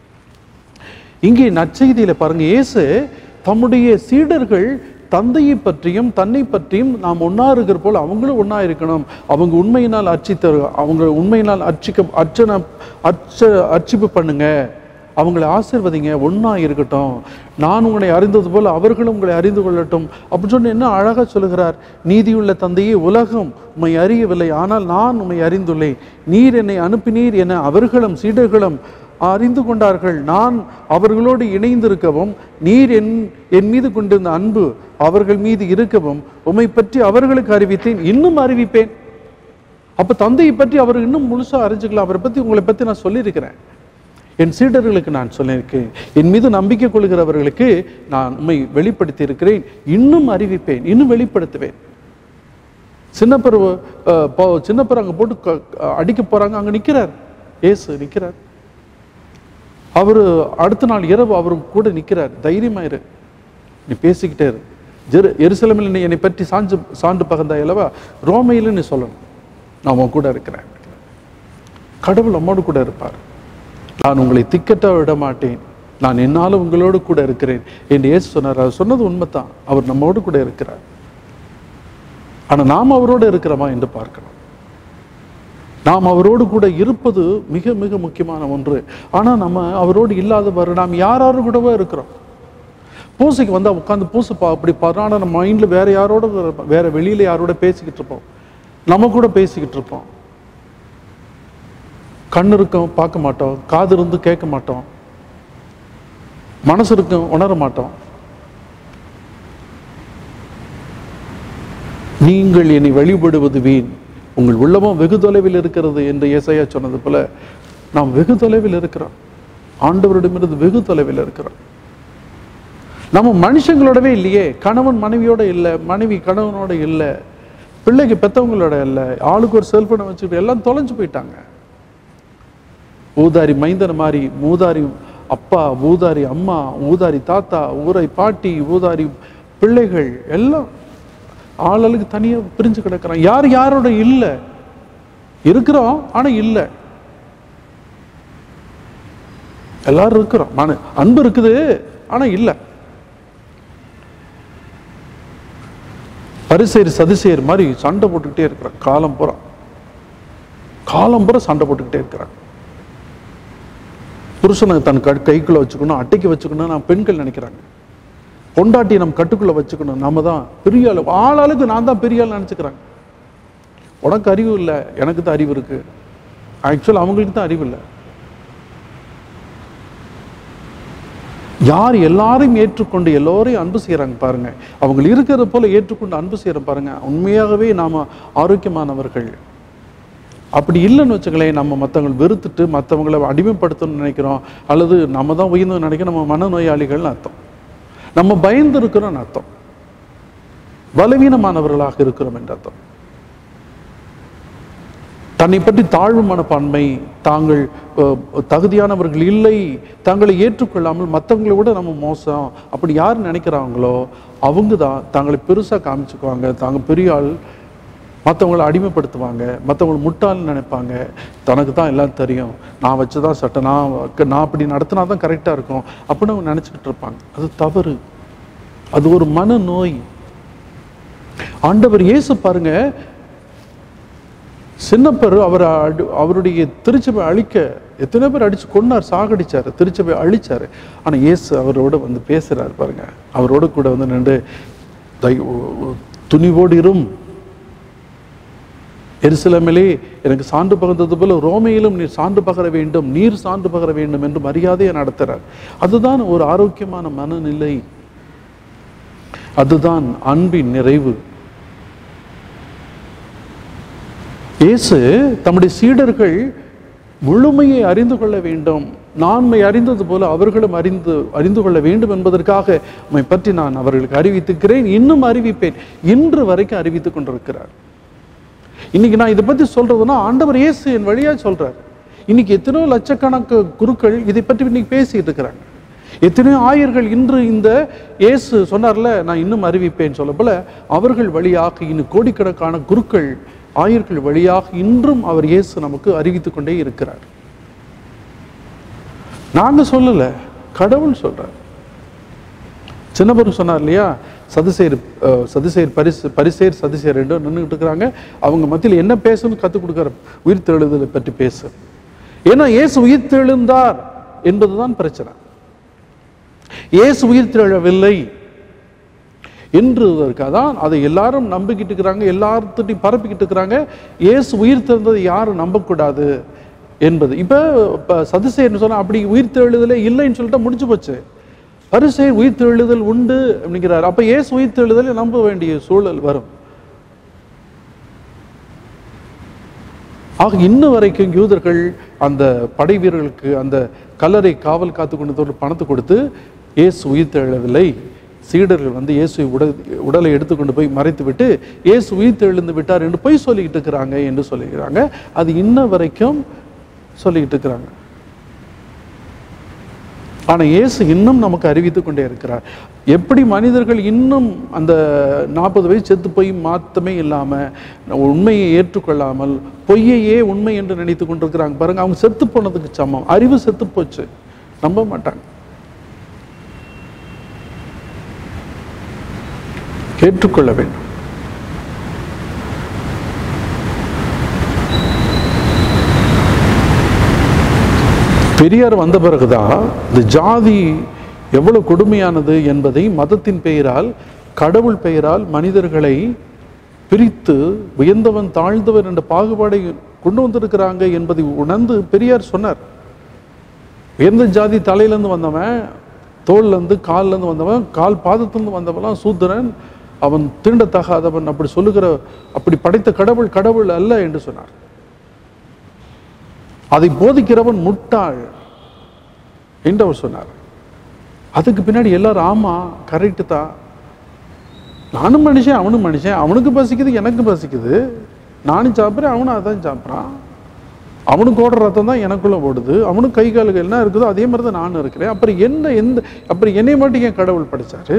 இங்கே நற்செய்தியில பாருங்க இயேசு தம்முடைய சீடர்கள் தந்தையை பற்றியும் தன்னை பற்றியும் நாம் ஒன்னா இருக்கிற போல அவங்களும் ஒன்னா இருக்கணும் அவங்க உண்மையினால் அர்ச்சித்த அவங்க உண்மையினால் அர்ச்சிக்க அர்ச்சனை அர்ச்ச அர்ச்சிப்பு பண்ணுங்க அவங்களை ஆசீர்வதிங்க ஒண்ணா இருக்கட்டும் நான் உங்களை அறிந்தது போல அவர்களும் உங்களை அறிந்து கொள்ளட்டும் அப்படின்னு சொன்ன என்ன அழகா சொல்லுகிறார் நீதியுள்ள தந்தையே உலகம் உம்மை அறியவில்லை ஆனால் நான் உம்மை அறிந்துள்ளேன் நீர் என்னை அனுப்பினீர் என அவர்களும் சீடர்களும் அறிந்து கொண்டார்கள் நான் அவர்களோடு இணைந்திருக்கவும் நீர் என் என் மீது கொண்டிருந்த அன்பு அவர்கள் மீது இருக்கவும் உம்மை பற்றி அவர்களுக்கு அறிவித்தேன் இன்னும் அறிவிப்பேன் அப்ப தந்தையை பற்றி அவர் இன்னும் முழுசா அறிஞ்சுக்கலாம் அவரை பத்தி உங்களை பத்தி நான் சொல்லியிருக்கிறேன் என் சீடர்களுக்கு நான் சொல்லியிருக்கேன் என் மீது நம்பிக்கை கொள்கிறவர்களுக்கு நான் உண்மை வெளிப்படுத்தி இருக்கிறேன் இன்னும் அறிவிப்பேன் இன்னும் வெளிப்படுத்துவேன் சின்னப்பர் சின்னப்பர் அங்க போட்டு க- அடிக்க போறாங்க அங்க நிக்கிறார் ஏசு நிக்கிறார் அவரு அடுத்த நாள் இரவு அவரு கூட நிக்கிறார் தைரியமா இரு நீ பேசிக்கிட்டே இரு ஜெரு எருசலேமில் நீ என்னை பற்றி சான்று சான்று பகர்ந்தாய் அல்லவா ரோமையில நீ சொல்லணும் நான் உன் கூட இருக்கிறேன் கடவுள் நம்மோடு கூட இருப்பார் நான் உங்களை திக்கட்ட விட மாட்டேன் நான் என்னாலும் உங்களோடு கூட இருக்கிறேன் என்று இயேசு சொன்னார் அவர் சொன்னது உண்மைதான் அவர் நம்மோடு கூட இருக்கிறார் ஆனா நாம் அவரோடு இருக்கிறோமா என்று பார்க்கணும் நாம் அவரோடு கூட இருப்பது மிக மிக முக்கியமான ஒன்று ஆனா நம்ம அவரோடு இல்லாதவர் நாம் யாராரு கூடவோ இருக்கிறோம் பூசைக்கு வந்தா உட்காந்து பூசை பா அப்படி பார்த்தா ஆனா நம்ம மைண்ட்ல வேற யாரோட இருப்போம். வேற வெளியில யாரோட பேசிக்கிட்டு இருப்போம் நம்ம கூட பேசிக்கிட்டு இருப்போம் கண் இருக்கும் பார்க்க மாட்டோம் காது இருந்து கேட்க மாட்டோம் மனசு இருக்கும் உணர மாட்டோம் நீங்கள் என்னை வழிபடுவது வீண் உங்கள் உள்ளமும் வெகு தொலைவில் இருக்கிறது என்று ஏசாயா சொன்னது போல நாம் வெகு தொலைவில் இருக்கிறோம் ஆண்டவரிடமிருந்து வெகு தொலைவில் இருக்கிறோம் நம்ம மனுஷங்களோடவே இல்லையே கணவன் மனைவியோட இல்லை மனைவி கணவனோட இல்லை பிள்ளைக்கு பெத்தவங்களோட இல்லை ஆளுக்கு ஒரு செல்போனை வச்சுக்கிட்டு எல்லாம் தொலைஞ்சு போயிட்டாங்க ஊதாரி மைந்தன் மாதிரி மூதாரி அப்பா ஊதாரி அம்மா ஊதாரி தாத்தா ஊரை பாட்டி ஊதாரி பிள்ளைகள் எல்லாம் ஆளுக்கு தனியா பிரிஞ்சு கிடக்குறான் யார் யாரோட இல்ல இருக்கிறோம் ஆனா இல்ல எல்லாரும் இருக்கிறோம் மன அன்பு இருக்குது ஆனா இல்ல பரிசேர் சதிசேர் மாதிரி சண்டை போட்டுக்கிட்டே இருக்கிறான் காலம் பூரா காலம் பூரா சண்டை போட்டுக்கிட்டே இருக்கிறான் புருஷனை தன் க கைக்குள்ள வச்சுக்கணும் அட்டைக்கு வச்சுக்கணும் நான் பெண்கள் நினைக்கிறாங்க பொண்டாட்டி நம்ம கட்டுக்குள்ள வச்சுக்கணும் நாம தான் பெரிய ஆளு ஆளாளுக்கு நான் தான் பெரிய ஆள் நினைச்சுக்கிறாங்க உனக்கு அறிவு இல்லை எனக்கு தான் அறிவு இருக்கு ஆக்சுவல் அவங்களுக்கு தான் அறிவு இல்லை யார் எல்லாரையும் ஏற்றுக்கொண்டு எல்லோரையும் அன்பு செய்யறாங்க பாருங்க அவங்க இருக்கிறது போல ஏற்றுக்கொண்டு அன்பு செய்யற பாருங்க உண்மையாகவே நாம ஆரோக்கியமானவர்கள் அப்படி இல்லைன்னு வச்சுங்களேன் நம்ம மற்றவங்களை வெறுத்துட்டு மற்றவங்களை அடிமைப்படுத்தணும்னு நினைக்கிறோம் அல்லது நம்ம தான் உயர்ந்து நினைக்கிறோம் நம்ம மனநோயாளிகள்னு அர்த்தம் நம்ம பயந்து இருக்கிறோம்னு அர்த்தம் பலவீனமானவர்களாக இருக்கிறோம் என்ற அர்த்தம் தன்னை பற்றி தாழ்வு மனப்பான்மை தாங்கள் அஹ், தகுதியானவர்கள் இல்லை தங்களை ஏற்றுக்கொள்ளாமல் மற்றவங்களை விட நம்ம மோசம் அப்படி யார் நினைக்கிறாங்களோ அவங்க தான் தங்களை பெருசா காமிச்சுக்குவாங்க தாங்க பெரிய ஆள் மற்றவங்களை அடிமைப்படுத்துவாங்க மற்றவங்களை முட்டாள்னு நினைப்பாங்க தனக்கு தான் எல்லாம் தெரியும் நான் வச்சுதான் சட்டம் நான் வக்க- நான் அப்படி நடத்தினா தான் கரெக்டாக இருக்கும் அப்படின்னு அவங்க நினச்சிக்கிட்டு இருப்பாங்க அது தவறு அது ஒரு மனநோய் ஆண்டவர் இயேசு பாருங்க சின்னப்பர் அவர் அடி- அவருடைய திருச்சபை அழிக்க எத்தனை பேர் அடிச்சு கொன்னார் சாகடிச்சாரு திருச்சபை அழிச்சாரு ஆனா இயேசு அவரோட வந்து பேசுறாரு பாருங்க அவரோட கூட வந்து நின்று தை- துணிவோடு இரும் எருசலேமிலே எனக்கு சான்று பகர்ந்தது போல ரோமையிலும் நீர் சான்று பகர வேண்டும் நீர் சான்று பகர வேண்டும் என்று மரியாதையை நடத்துறார் அதுதான் ஒரு ஆரோக்கியமான மனநிலை அதுதான் அன்பின் நிறைவு இயேசு தம்முடைய சீடர்கள் முழுமையை அறிந்து கொள்ள வேண்டும் நான்மை அறிந்தது போல அவர்களும் அறிந்து அறிந்து கொள்ள வேண்டும் என்பதற்காக உம்மை பற்றி நான் அவர்களுக்கு அறிவித்துக்கிறேன் இன்னும் அறிவிப்பேன் இன்று வரைக்கும் அறிவித்துக் கொண்டிருக்கிறார் இன்னைக்கு நான் இதை பத்தி சொல்றதுன்னா ஆண்டவர் இயேசு என் வழியா சொல்றார் இன்னைக்கு எத்தனையோ லட்சக்கணக்கு குருக்கள் இதை பற்றி இன்னைக்கு பேசிட்டு இருக்கிறாங்க எத்தனையோ ஆயர்கள் இன்று இந்த இயேசு சொன்னார்ல நான் இன்னும் அறிவிப்பேன் சொல்ல போல அவர்கள் வழியாக இன்னும் கோடிக்கணக்கான குருக்கள் ஆயர்கள் வழியாக இன்றும் அவர் இயேசு நமக்கு அறிவித்துக் கொண்டே இருக்கிறார் நாங்க சொல்லல கடவுள் சொல்றார் சின்னபுரம் சொன்னார் இல்லையா சதுசேர் அஹ், சதுசேர் பரிசு பரிசேர் சதுசேர் ரெண்டும் நின்றுட்டு இருக்கிறாங்க அவங்க மத்தியில் என்ன பேசணும்னு கற்றுக் கொடுக்குற உயிர் தெழுதலை பற்றி பேசு ஏன்னா இயேசு உயிர் தெழுந்தார் என்பதுதான் பிரச்சனை இயேசு உயிர் தெழவில்லை என்றுவதற்காக தான் அதை எல்லாரும் நம்பிக்கிட்டு இருக்கிறாங்க எல்லார்த்திட்டையும் பரப்பிக்கிட்டு இருக்கிறாங்க இயேசு உயிர் தெழுந்ததை யாரும் நம்பக்கூடாது என்பது இப்போ இப்போ சதுசேர்னு சொன்னா அப்படி உயிர் தெழுதலே இல்லைன்னு சொல்லிட்டு முடிஞ்சு போச்சு பரிசை உயிர் தெழுதல் உண்டு அப்படிங்கிறார் அப்ப இயேசு உயிர் தெழுதலை நம்ப வேண்டிய சூழல் வரும் ஆக இன்ன வரைக்கும் யூதர்கள் அந்த படை வீரர்களுக்கு அந்த கல்லறை காவல் காத்து கொண்டு பணத்தை கொடுத்து இயேசு உயிர் தெழவில்லை சீடர்கள் வந்து இயேசு உடல் உடலை எடுத்துக்கொண்டு போய் மறைத்து விட்டு இயேசு உயிர் தெழுந்து விட்டார் என்று பொய் சொல்லிக்கிட்டு இருக்கிறாங்க என்று சொல்லுகிறாங்க அது இன்ன வரைக்கும் சொல்லிக்கிட்டு இருக்கிறாங்க ஆனா இயேசு இன்னும் நமக்கு அறிவித்துக் கொண்டே இருக்கிறார் எப்படி மனிதர்கள் இன்னும் அந்த நாற்பது வயசு செத்து போய் மாத்தமே இல்லாம உண்மையை ஏற்றுக்கொள்ளாமல் பொய்யையே உண்மை என்று நினைத்து கொண்டிருக்கிறாங்க பாருங்க அவங்க செத்து போனதுக்கு சமம் அறிவு செத்து போச்சு நம்ப மாட்டாங்க ஏற்றுக்கொள்ள வேண்டும் பெரியார் வந்த பிறகுதான் இந்த ஜாதி எவ்வளவு கொடுமையானது என்பதை மதத்தின் பெயரால் கடவுள் பெயரால் மனிதர்களை பிரித்து உயர்ந்தவன் தாழ்ந்தவன் என்ற பாகுபாடை கொண்டு வந்திருக்கிறாங்க என்பதை உணர்ந்து பெரியார் சொன்னார் உயர்ந்த ஜாதி தலையிலேருந்து வந்தவன் தோல்லேருந்து கால்லேருந்து வந்தவன் கால் பாதத்திலிருந்து வந்தவன்லாம் சூத்திரன் அவன் தீண்டத்தகாதவன் அப்படி சொல்லுகிற அப்படி படைத்த கடவுள் கடவுள் அல்ல என்று சொன்னார் அதை போதிக்கிறவன் முட்டாள் என்று அவர் சொன்னார் அதுக்கு பின்னாடி எல்லாரும் ஆமா கரெக்டு தான் நானும் மனுஷன் அவனும் மனுஷன் அவனுக்கு பசிக்குது எனக்கு பசிக்குது நானும் சாப்பிட்றேன் அவனும் அதான் சாப்பிட்றான் அவனுக்கு ஓடுற ரத்தம் தான் எனக்குள்ள ஓடுது அவனுக்கு கை காலுக்கு என்ன இருக்குதோ அதே மாதிரி தான் நானும் இருக்கிறேன் அப்புறம் என்ன எந்த அப்புறம் என்னை மட்டும் ஏன் கடவுள் படைச்சாரு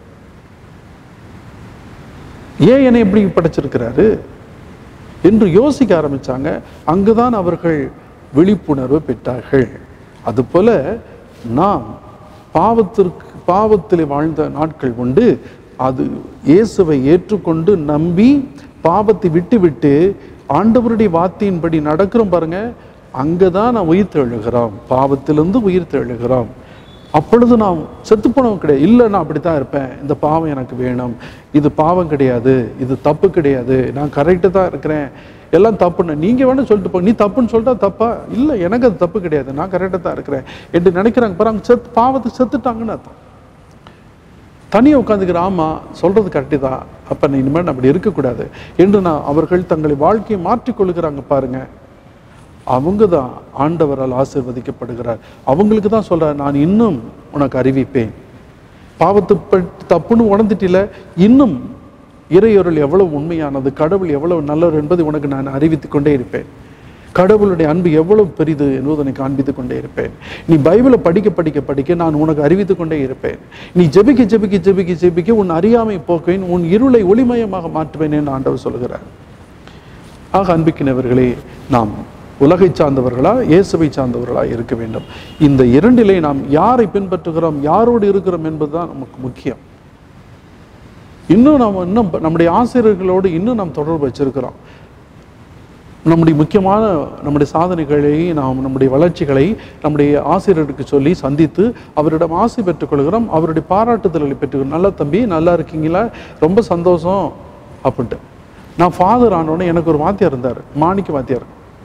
ஏன் என்னை எப்படி படைச்சிருக்கிறாரு என்று யோசிக்க ஆரம்பிச்சாங்க அங்குதான் அவர்கள் விழிப்புணர்வு பெற்றார்கள் அதுபோல நாம் பாவத்திற்கு பாவத்தில் வாழ்ந்த நாட்கள் உண்டு அது இயேசுவை ஏற்றுக்கொண்டு நம்பி பாவத்தை விட்டுவிட்டு ஆண்டவருடைய வார்த்தையின்படி நடக்கிறோம் பாருங்க அங்கதான் நான் உயிர் தெழுகிறோம் பாவத்திலிருந்து உயிர் தெழுகிறோம் அப்பொழுது நாம் செத்து போனவன் கிடையாது இல்லை நான் அப்படித்தான் இருப்பேன் இந்த பாவம் எனக்கு வேணும் இது பாவம் கிடையாது இது தப்பு கிடையாது நான் கரெக்டு தான் இருக்கிறேன் எல்லாம் தப்புன்னு நீங்க வேணா சொல்லிட்டு போ நீ தப்புன்னு சொல்லிட்டா தப்பா இல்லை எனக்கு அது தப்பு கிடையாது நான் கரெக்டாக தான் இருக்கிறேன் என்று நினைக்கிறாங்க பாருங்க செத்து பாவத்துக்கு செத்துட்டாங்கன்னு அர்த்தம் தனியாக உட்காந்துக்கிற ஆமா சொல்றது கரெக்டு தான் அப்ப நீ இனிமேல் அப்படி இருக்கக்கூடாது என்று நான் அவர்கள் தங்களை வாழ்க்கையை மாற்றிக்கொள்கிறாங்க பாருங்க அவங்க தான் ஆண்டவரால் ஆசீர்வதிக்கப்படுகிறார் அவங்களுக்கு தான் சொல்றார் நான் இன்னும் உனக்கு அறிவிப்பேன் பாவத்தை பற்றி தப்புன்னு உணர்ந்துட்டில இன்னும் இறையொருள் எவ்வளவு உண்மையானது கடவுள் எவ்வளவு நல்லவர் என்பதை உனக்கு நான் அறிவித்துக் கொண்டே இருப்பேன் கடவுளுடைய அன்பு எவ்வளவு பெரிது என்பதனை காண்பித்துக் கொண்டே இருப்பேன் நீ பைபிளை படிக்க படிக்க படிக்க நான் உனக்கு அறிவித்துக் கொண்டே இருப்பேன் நீ ஜெபிக்க ஜெபிக்க ஜெபிக்க ஜெபிக்க உன் அறியாமை போக்குவேன் உன் இருளை ஒளிமயமாக மாற்றுவேன் என்று ஆண்டவர் சொல்கிறார் ஆக அன்பிக்கினவர்களே நாம் உலகை சார்ந்தவர்களா இயேசுவை சார்ந்தவர்களா இருக்க வேண்டும் இந்த இரண்டிலே நாம் யாரை பின்பற்றுகிறோம் யாரோடு இருக்கிறோம் என்பதுதான் நமக்கு முக்கியம் இன்னும் நாம் இன்னும் நம்முடைய ஆசிரியர்களோடு இன்னும் நாம் தொடர்பு வச்சிருக்கிறோம் நம்முடைய முக்கியமான நம்முடைய சாதனைகளை நாம் நம்முடைய வளர்ச்சிகளை நம்முடைய ஆசிரியருக்கு சொல்லி சந்தித்து அவரிடம் ஆசை பெற்றுக்கொள்கிறோம் அவருடைய பாராட்டுதல்களை பெற்றுக்கிறோம் நல்லா தம்பி நல்லா இருக்கீங்களா ரொம்ப சந்தோஷம் அப்படின்ட்டு நான் ஃபாதர் ஆனோடனே எனக்கு ஒரு வாத்தியார் இருந்தார் மாணிக்க வாத்தியார்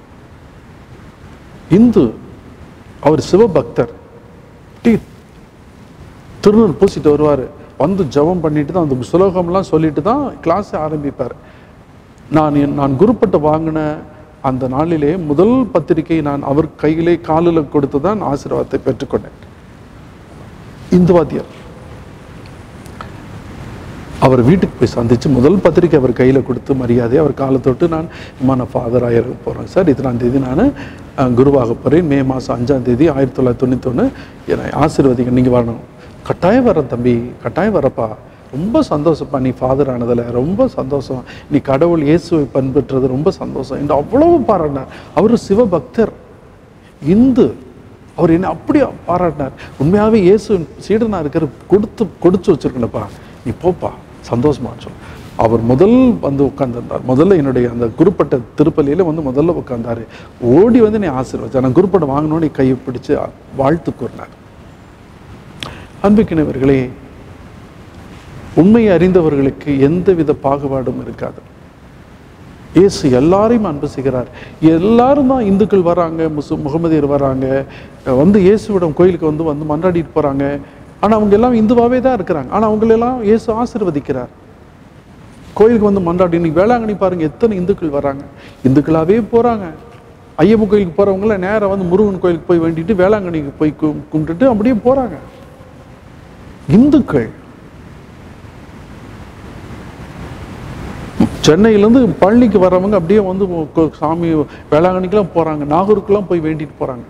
இந்து அவர் சிவபக்தர் டீ திருநூறு பூசிட்டு வருவார் வந்து ஜெபம் பண்ணிட்டு தான் அந்த சுலோகம்லாம் சொல்லிட்டு தான் கிளாஸ் ஆரம்பிப்பார் நான் என்- நான் குருப்பட்டை வாங்கின அந்த நாளிலே முதல் பத்திரிகை நான் அவர் கையிலே காலில் கொடுத்து தான் ஆசீர்வாதத்தை பெற்றுக்கொண்டேன் இந்து வாத்தியார் அவர் வீட்டுக்கு போய் சந்திச்சு முதல் பத்திரிக்கை அவர் கையில் கொடுத்து மரியாதை அவர் காலை தொட்டு நான் அம்மா ஃபாதர் ஆயிரம் போகிறேன் சார் இத்தனாம் தேதி நான் அஹ், குருவாக போகிறேன் மே மாதம் அஞ்சாம் தேதி ஆயிரத்தி தொள்ளாயிரத்தி தொண்ணூத்தொன்று என்னை ஆசீர்வதிங்க நீங்கள் வரணும் கட்டாயம் வரேன் தம்பி கட்டாயம் வரப்பா ரொம்ப சந்தோஷப்பா நீ ஃபாதர் ஆனதில் ரொம்ப சந்தோஷம் நீ கடவுள் இயேசுவை பண்பெற்றது ரொம்ப சந்தோஷம் என்று அவ்வளவு பாராட்டினார் அவர் சிவபக்தர் இந்து அவர் என்ன அப்படியே பாராட்டினார் உண்மையாகவே இயேசு சீடனா இருக்கிற கொடுத்து கொடுத்து வச்சிருக்கணுப்பா நீ போப்பா சந்தோஷமா சொல்லு அவர் முதல் வந்து உட்கார்ந்திருந்தார் முதல்ல என்னுடைய அந்த குருப்பட்ட திருப்பலியில வந்து முதல்ல உட்கார்ந்தாரு ஓடி வந்து நீ ஆசீர்வதிச்சார் நான் குருப்பட்டை வாங்கணும்னு கையை பிடிச்சு வாழ்த்து கூறினார் அன்புக்கினவர்களே உண்மையை அறிந்தவர்களுக்கு எந்தவித பாகுபாடும் இருக்காது இயேசு எல்லாரையும் அன்பு செய்கிறார் எல்லாரும் தான் இந்துக்கள் வராங்க முசு முகமதியர் வராங்க வந்து இயேசுவிடம் கோயிலுக்கு வந்து வந்து மன்றாடிட்டு போறாங்க ஆனா அவங்க எல்லாம் இந்துவாவே தான் இருக்கிறாங்க ஆனா அவங்களெல்லாம் இயேசு ஆசீர்வதிக்கிறார் கோயிலுக்கு வந்து மன்றாடி இன்னைக்கு வேளாங்கண்ணி பாருங்க எத்தனை இந்துக்கள் வராங்க இந்துக்களாவே போறாங்க ஐயப்பன் கோயிலுக்கு போறவங்கள நேரா வந்து முருகன் கோயிலுக்கு போய் வேண்டிட்டு வேளாங்கண்ணிக்கு போய் கு- கும்பிட்டுட்டு அப்படியே போறாங்க இந்துக்கள் சென்னையிலேருந்து பழனிக்கு வர்றவங்க அப்படியே வந்து கோ- சாமி வேளாங்கண்ணிக்கெல்லாம் போறாங்க நாகூருக்கெல்லாம் போய் வேண்டிட்டு போறாங்க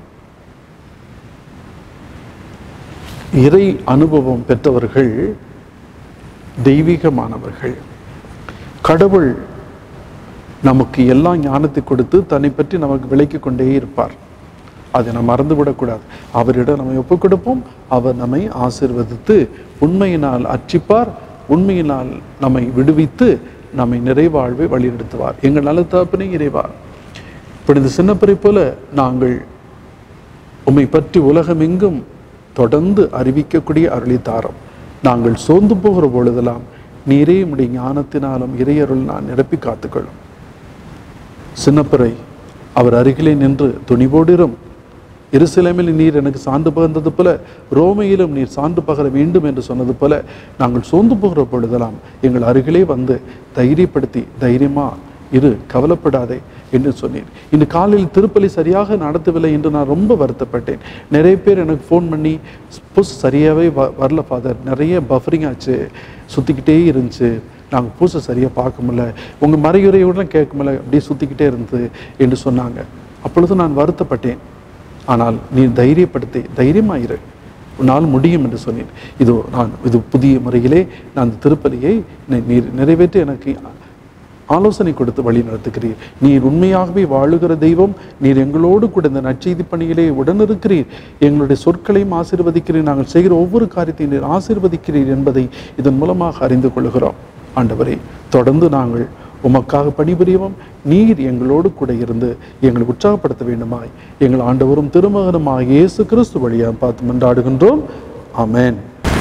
இறை அனுபவம் பெற்றவர்கள் தெய்வீகமானவர்கள் கடவுள் நமக்கு எல்லா ஞானத்தை கொடுத்து தன்னை பற்றி நமக்கு விளக்கிக் கொண்டே இருப்பார் அதை நாம் மறந்துவிடக்கூடாது அவரிடம் நம்ம ஒப்புக் கொடுப்போம் அவர் நம்மை ஆசீர்வதித்து உண்மையினால் அர்ச்சிப்பார் உண்மையினால் நம்மை விடுவித்து நம்மை நிறைவாழ்வை வழிநடத்துவார் எங்கள் நல்ல தகப்பனே இறைவா இப்படி இந்த சின்னப்பரை போல நாங்கள் உம்மை பற்றி உலகமெங்கும் தொடர்ந்து அறிவிக்கக்கூடிய அருளித்தாரம் நாங்கள் சோர்ந்து போகிற பொழுதெல்லாம் நீரே உம்முடைய ஞானத்தினாலும் இறையருள் நான் நிரப்பி காத்துக்கொள்ளும் சின்னப்பிறை அவர் அருகிலே நின்று துணிவோடிரும் எருசலேமில் நீர் எனக்கு சான்று பகர்ந்தது போல ரோமையிலும் நீர் சான்று பகர வேண்டும் என்று சொன்னது போல நாங்கள் சோர்ந்து போகிற பொழுதெல்லாம் எங்கள் அருகிலே வந்து தைரியப்படுத்தி தைரியமா இரு கவலைப்படாதே என்று சொன்னீர் இன்று காலையில் திருப்பலி சரியாக நடத்தவில்லை என்று நான் ரொம்ப வருத்தப்பட்டேன் நிறைய பேர் எனக்கு ஃபோன் பண்ணி புஸ் சரியாகவே வ வரல ஃபாதர் நிறைய பஃபரிங் ஆச்சு சுற்றிக்கிட்டே இருந்துச்சு நாங்கள் பூசை சரியாக பார்க்க முடியல உங்கள் மறையுறையோட கேட்க முடியல அப்படியே சுற்றிக்கிட்டே இருந்தது என்று சொன்னாங்க அப்பொழுது நான் வருத்தப்பட்டேன் ஆனால் நீ தைரியப்படுத்தி தைரியமாயிரு உன்னால் முடியும் என்று சொன்னேன் இதோ நான் இது புதிய முறையிலே நான் இந்த திருப்பலியை நீ- நீர் நிறைவேற்றி எனக்கு ஆலோசனை கொடுத்து வழி நடத்துகிறீர் நீர் உண்மையாகவே வாழுகிற தெய்வம் நீர் எங்களோடு கூட இந்த நற்செய்தி பணியிலே உடனிருக்கிறீர் எங்களுடைய சொற்களையும் ஆசீர்வதிக்கிறீர் நாங்கள் செய்கிற ஒவ்வொரு காரியத்தையும் நீர் ஆசீர்வதிக்கிறீர் என்பதை இதன் மூலமாக அறிந்து கொள்கிறோம் ஆண்டவரே தொடர்ந்து நாங்கள் உமக்காக பணிபுரியவும் நீர் எங்களோடு கூட இருந்து எங்களை உற்சாகப்படுத்த வேண்டுமாய் எங்கள் ஆண்டவரும் திருமகனுமாய் இயேசு கிறிஸ்து வழியாக பார்த்து மன்றாடுகின்றோம் ஆமென்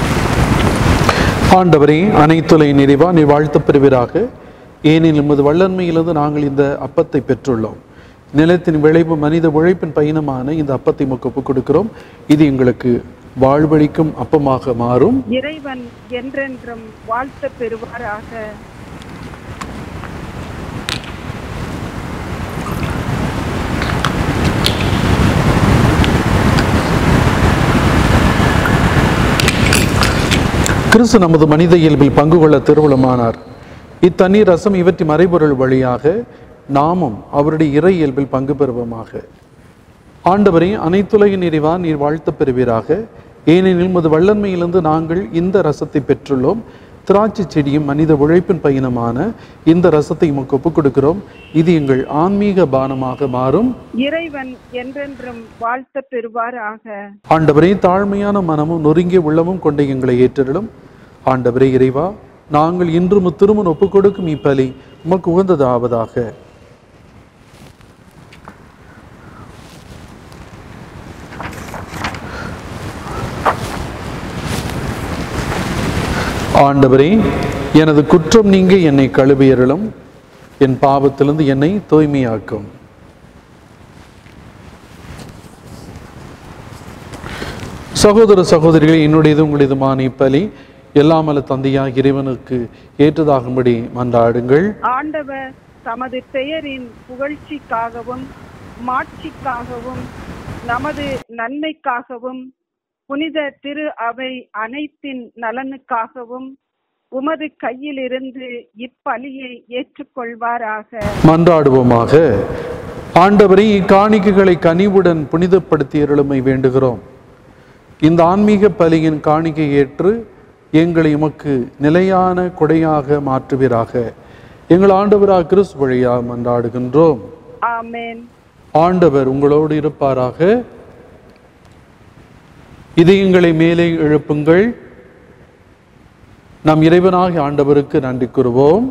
ஆண்டவரே அனைத்துலை நிறைவா நீ வாழ்த்தப் பெறுவீராக ஏனெனில் உமது வல்லன்மையிலிருந்து நாங்கள் இந்த அப்பத்தை பெற்றுள்ளோம் நிலத்தின் விளைவு மனித உழைப்பின் பயணமான இந்த அப்பத்தை உமக்கு ஒப்புக் கொடுக்கிறோம் இது எங்களுக்கு வாழ்வழிக்கும் அப்பமாக மாறும் இறைவன் என்றென்றும் வாழ்த்த பெறுவாராக கிறிஸ்து நமது மனித இயல்பில் பங்கு கொள்ள திருவுளமானார் இத்தண்ணீர் ரசம் இவற்றின் மறைபொருள் வழியாக நாமும் அவருடைய இறை இயல்பில் பங்கு பெறுவோமாக ஆண்டவரே அனைத்துலகின் நிறைவா நீர் வாழ்த்தப் பெறுவீராக ஏனெனில் உமது வல்லன்மையிலிருந்து நாங்கள் இந்த ரசத்தை பெற்றுள்ளோம் திராட்சை செடியும் மனித உழைப்பின் பயணமான இந்த ரசத்தை உமக்கு ஒப்புக் கொடுக்கிறோம் இது எங்கள் ஆன்மீக பானமாக மாறும் இறைவன் என்றென்றும் வாழ்த்த பெறுவாராக ஆண்டவரே தாழ்மையான மனமும் நொறுங்கிய உள்ளமும் கொண்ட எங்களை ஏற்றிடும் ஆண்டவரே இறைவா நாங்கள் இன்று முத்திருமன் ஒப்புக் கொடுக்கும் இப்பலி உமக்கு உகந்ததாவதாக ஆண்டவரே எனது குற்றம் நீங்க என்னை கழுவியருளும் என் பாவத்திலிருந்து என்னை தூய்மையாக்கும் சகோதர சகோதரிகளே என்னுடையது உங்களுடையதுமான இப்பலி எல்லாமல்ல தந்தையாக இறைவனுக்கு ஏற்றதாகும்படி மன்றாடுங்கள் ஆண்டவர் தமது பெயரின் புகழ்ச்சிக்காகவும் மாட்சிக்காகவும் நமது நன்மைக்காகவும் புனித திரு அவை அனைத்தின் நலனுக்காகவும் உமது கையிலிருந்து இப்பலியை ஏற்றுக்கொள்வாராக மன்றாடுவோமாக ஆண்டவரே இக்காணிக்கைகளை கனிவுடன் புனிதப்படுத்தி அருளுமை வேண்டுகிறோம் இந்த ஆன்மீக பலியின் காணிக்கை ஏற்று எங்களை உமக்கு நிலையான கொடையாக மாற்றுவீராக எங்கள் ஆண்டவராக கிறிஸ்து வழியா மன்றாடுகின்றோம் ஆமென் ஆண்டவர் உங்களோடு இருப்பாராக இதயங்களை மேலே எழுப்புங்கள் நம் இறைவனாகிய ஆண்டவருக்கு நன்றி கூறுவோம்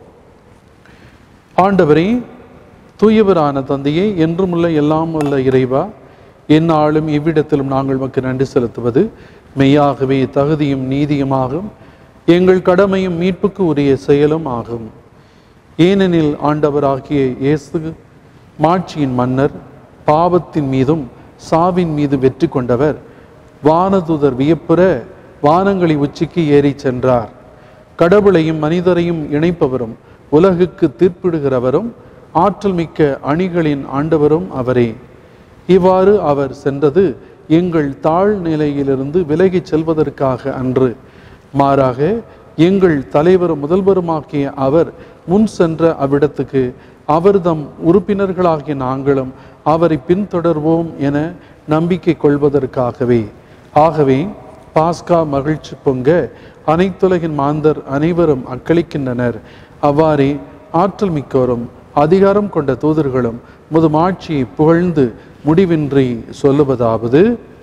ஆண்டவரே தூயவரான தந்தையே என்றும் உள்ள எல்லாம் உள்ள இறைவா எந்நாளும் இவ்விடத்திலும் நாங்கள் உமக்கு நன்றி செலுத்துவது மெய்யாகவே தகுதியும் நீதியுமாகும் எங்கள் கடமையும் மீட்புக்கு உரிய செயலும் ஆகும் ஏனெனில் ஆண்டவராகிய இயேசு மாட்சியின் மன்னர் பாவத்தின் மீதும் சாவின் மீது வெற்றி கொண்டவர் வானதுதர் வியப்புற வானங்களை உச்சிக்கு ஏறிச் சென்றார் கடவுளையும் மனிதரையும் இணைப்பவரும் உலகுக்கு தீர்ப்பிடுகிறவரும் ஆற்றல் மிக்க அணிகளின் ஆண்டவரும் அவரே இவ்வாறு அவர் சென்றது எங்கள் தாழ் நிலையிலிருந்து விலகிச் செல்வதற்காக அன்று மாறாக எங்கள் தலைவரும் முதல்வருமாக்கிய அவர் முன் சென்ற அவ்விடத்துக்கு அவர்தம் உறுப்பினர்களாகிய நாங்களும் அவரை பின்தொடர்வோம் என நம்பிக்கை கொள்வதற்காகவே ஆகவே பாஸ்கா மகிழ்ச்சி பொங்க அனைத்துலகின் மாந்தர் அனைவரும் அக்களிக்கின்றனர் அவ்வாறே ஆற்றல் மிக்கோரும் அதிகாரம் கொண்ட தூதர்களும் முதுமாட்சியை புகழ்ந்து முடிவின்றி சொல்லுவதாவது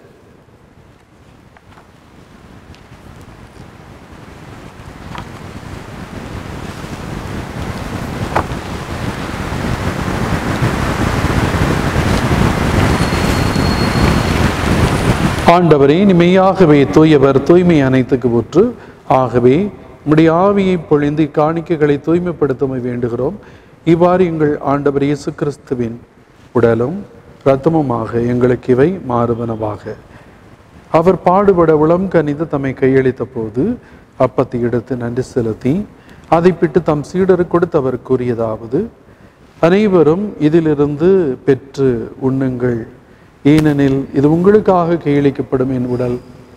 ஆண்டவரே நீ மெய்யாகவே தூயவர் தூய்மை அனைத்துக்கு ஊற்று ஆகவே உம்முடைய ஆவியை பொழிந்து காணிக்கைகளை தூய்மைப்படுத்தமை வேண்டுகிறோம் இவ்வாறு எங்கள் ஆண்டவர் இயேசு கிறிஸ்துவின் உடலும் இரத்தமுமாக எங்களுக்கு இவை மாறுவனவாக அவர் பாடுபட உளம் கனிந்து தம்மை கையளித்த போது அப்பத்தை எடுத்து நன்றி செலுத்தி அதை பிட்டு தம் சீடரு கொடுத்து அவர் கூறியதாவது அனைவரும் இதிலிருந்து பெற்று உண்ணுங்கள் ஏனெனில் இது உங்களுக்காக கையளிக்கப்படும் என் உடல்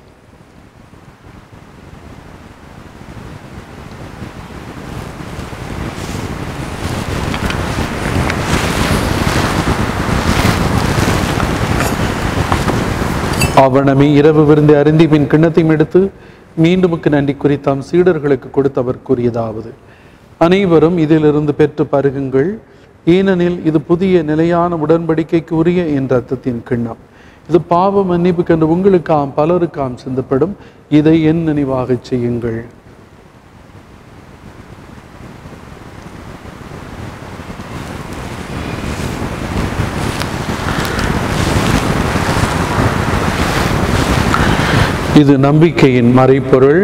அவனமே இரவு விருந்து அருந்தி பின் கிண்ணத்தையும் எடுத்து மீண்டுமுக்கு நன்றி குறித்தாம் சீடர்களுக்கு கொடுத்து அவர் கூறியதாவது அனைவரும் இதிலிருந்து பெற்று பருகுங்கள் ஏனெனில் இது புதிய நிலையான உடன்படிக்கைக்கு உரிய என் ரத்தத்தின் கிண்ணம் இது பாவ மன்னிப்புக்கென்று உங்களுக்காம் பலருக்காம் சிந்தப்படும் இதை என் நினைவாகச் செய்யுங்கள் இது நம்பிக்கையின் மறைப்பொருள்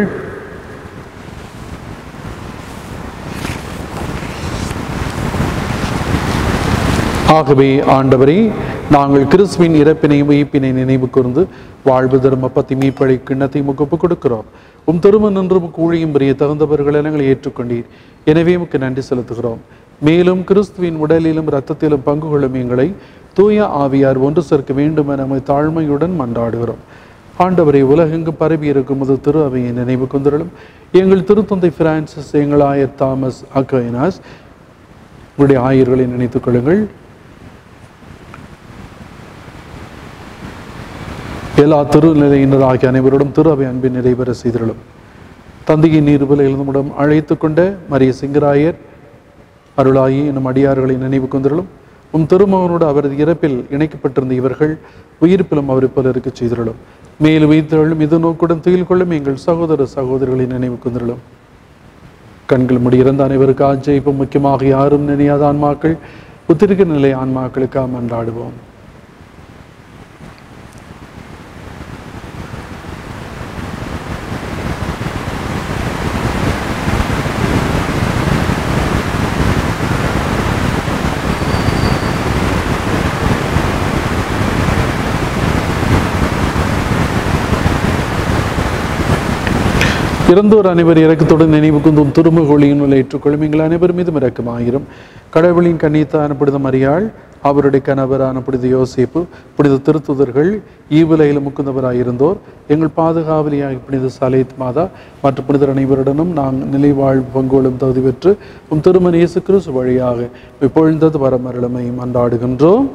ஆகவே ஆண்டவரே நாங்கள் கிறிஸ்துவின் இறப்பினை உயிர்ப்பினை நினைவு கூர்ந்து வாழ்வு தரும் அப்பத்தி மீப்பழி கிண்ணத்தை முகப்பு கொடுக்கிறோம் உம் திரும நின்று கூழியும் பெரிய தகுந்தவர்கள் எங்களை ஏற்றுக்கொண்டீர் எனவே உமக்கு நன்றி செலுத்துகிறோம் மேலும் கிறிஸ்துவின் உடலிலும் இரத்தத்திலும் பங்கு கொள்ளும் எங்களை தூய ஆவியார் ஒன்று சேர்க்க வேண்டும் என நம்மை தாழ்மையுடன் மன்றாடுகிறோம் ஆண்டவரை உலகெங்கு பரவி இருக்கும் முது திரு அவையை நினைவு கொண்டிருளும் எங்கள் திருத்தந்தை பிரான்சிஸ் எங்கள் ஆயர் தாமஸ் அக்வைனாஸ் உங்களுடைய ஆயர்களை நினைத்துக் கொள்ளுங்கள் எல்லா திருநிலையினர் ஆகிய அனைவரோடும் திரு அவை அன்பின் நிறைவேற செய்திருளும் தந்தையின் நீர்வலையில் நம்மிடம் அழைத்து கொண்ட மரிய சிங்கராயர் அருளாயி என்னும் அடியார்களை நினைவு கொண்டிருளும் உம் திருமகனோடு அவரது இறப்பில் இணைக்கப்பட்டிருந்த இவர்கள் உயிர்ப்பிலும் அவரை போல இருக்க செய்திருளும் மேலும் உயிர்த்தெழும் இது நோக்குடன் துயில் கொள்ளும் எங்கள் சகோதர சகோதரிகளை நினைவு கொண்டிருளும் கண்கள் முடி இறந்த அனைவருக்கு ஆஜயிப்பும் முக்கியமாக யாரும் நினையாத ஆன்மாக்கள் புத்திரிக்க நிலை ஆன்மாக்களுக்காக மன்றாடுவோம் இறந்தோர் அனைவர் இறக்கத்துடன் நினைவு குந்தும் திருமுகொழியின் ஏற்றுக்கொள்ளும் எங்கள் அனைவர் மீதும் இறக்கமாயிரும் கடவுளின் கண்ணியத்தான புனித மரியாள் அவருடைய கணவரான புனித யோசேப்பு புனித திருத்துதர்கள் ஈவுலையில் முக்குந்தவராயிருந்தோர் எங்கள் பாதுகாவலியாகி புனித சலேத் மாதா மற்ற புனிதர் அனைவருடனும் நாங்கள் நிலைவாழ் பங்கோலும் தகுதி பெற்று உம் திருமண இயேசு கிறிஸ்து வழியாக இப்பொழுந்தது வரமருளமையும் அன்றாடுகின்றோம்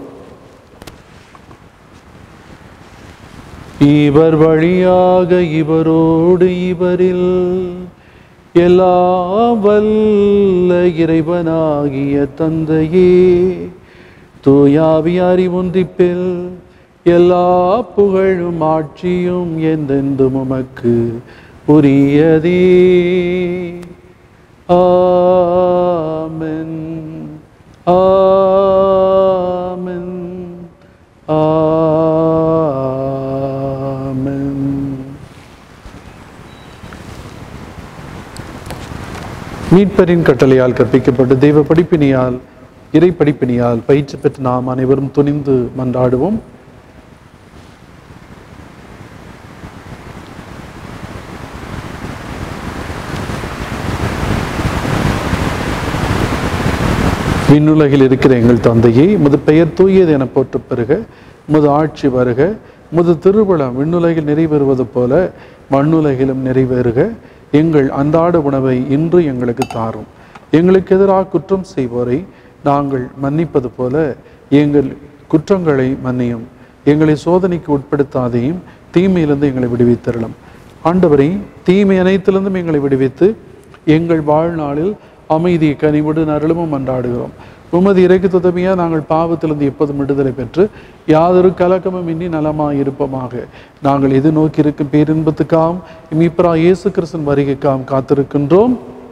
இவர் வழியாக இவரோடு இவரில் எல்லாம் வல்ல இறைவனாகிய தந்தையே தூயாவியாரி ஒன்றிப்பில் எல்லா புகழும் ஆட்சியும் எந்தெந்தும் உமக்கு உரியதே ஆமென் ஆமென் ஆமென் மீட்பரின் கட்டளையால் கற்பிக்கப்பட்டு தெய்வ படிப்பினியால் இறை படிப்பினியால் பயிற்சி பெற்று நாம் அனைவரும் துணிந்து மன்றாடுவோம் விண்ணுலகில் இருக்கிற எங்கள் தந்தையே முது பெயர் தூயது என போற்று பெறுக முது ஆட்சி வருக முது திருவிழா விண்ணுலகில் நிறைவேறுவது போல மண்ணுலகிலும் நிறைவேறுக எங்கள் அன்றாட உணவை இன்று எங்களுக்கு தாரும் எங்களுக்கு எதிராக குற்றம் செய்வோரை நாங்கள் மன்னிப்பது போல எங்கள் குற்றங்களை மன்னியும் எங்களை சோதனைக்கு உட்படுத்தாதையும் தீமையிலிருந்து எங்களை விடுவித்தரலாம் ஆண்டவரை தீமை அனைத்திலிருந்தும் எங்களை விடுவித்து எங்கள் வாழ்நாளில் அமைதியை கனிவுடு நருளமும் மன்றாடுகிறோம் உமது இறைக்கு துதவியா நாங்கள் பாவத்திலிருந்து எப்போதும் விடுதலை பெற்று யாதொரு கலக்கமும் இன்றி நலமாய் இருப்போமாக நாங்கள் எது நோக்கி இருக்கும் பேரின்பத்துக்காகவும் மீப்பரா இயேசு கிறிஸ்தன் வருகைக்காகவும் காத்திருக்கின்றோம்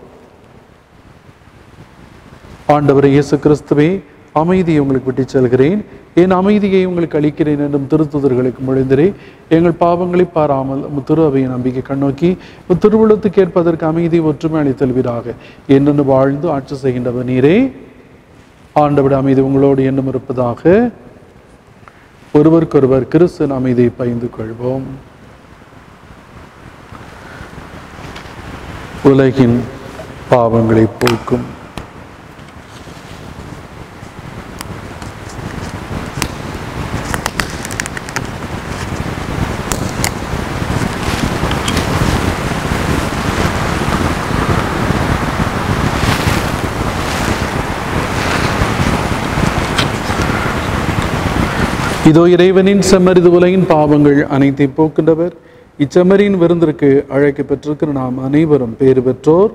ஆண்டவர் இயேசு கிறிஸ்துவே அமைதியை உங்களுக்கு விட்டுச் செல்கிறேன் என் அமைதியை உங்களுக்கு அளிக்கிறேன் என்றும் திருத்துதர்களுக்கு மொழிந்தரே எங்கள் பாவங்களை பாராமல் உம் திரு அவையை நம்பிக்கை கண்ணோக்கி உம் திருவுளத்துக்கு ஏற்பதற்கு அமைதி ஒற்றுமை அளித்தல்வீராக என்று வாழ்ந்து ஆட்சி செய்கின்றவர் நீரே ஆண்டவர் அமைதி உங்களோடு எண்ணம் இருப்பதாக ஒருவருக்கொருவர் கிறிஸ்தன் அமைதியை பகிர்ந்து கொள்வோம் உலகின் பாவங்களை போக்கும் இதோ இறைவனின் செம்மறிது உலகின் பாவங்கள் அனைத்தையும் போக்கின்றவர் இச்செம்மறியின் விருந்திற்கு அழைக்க பெற்றிருக்கிற நாம் அனைவரும் பேறு பெற்றோர்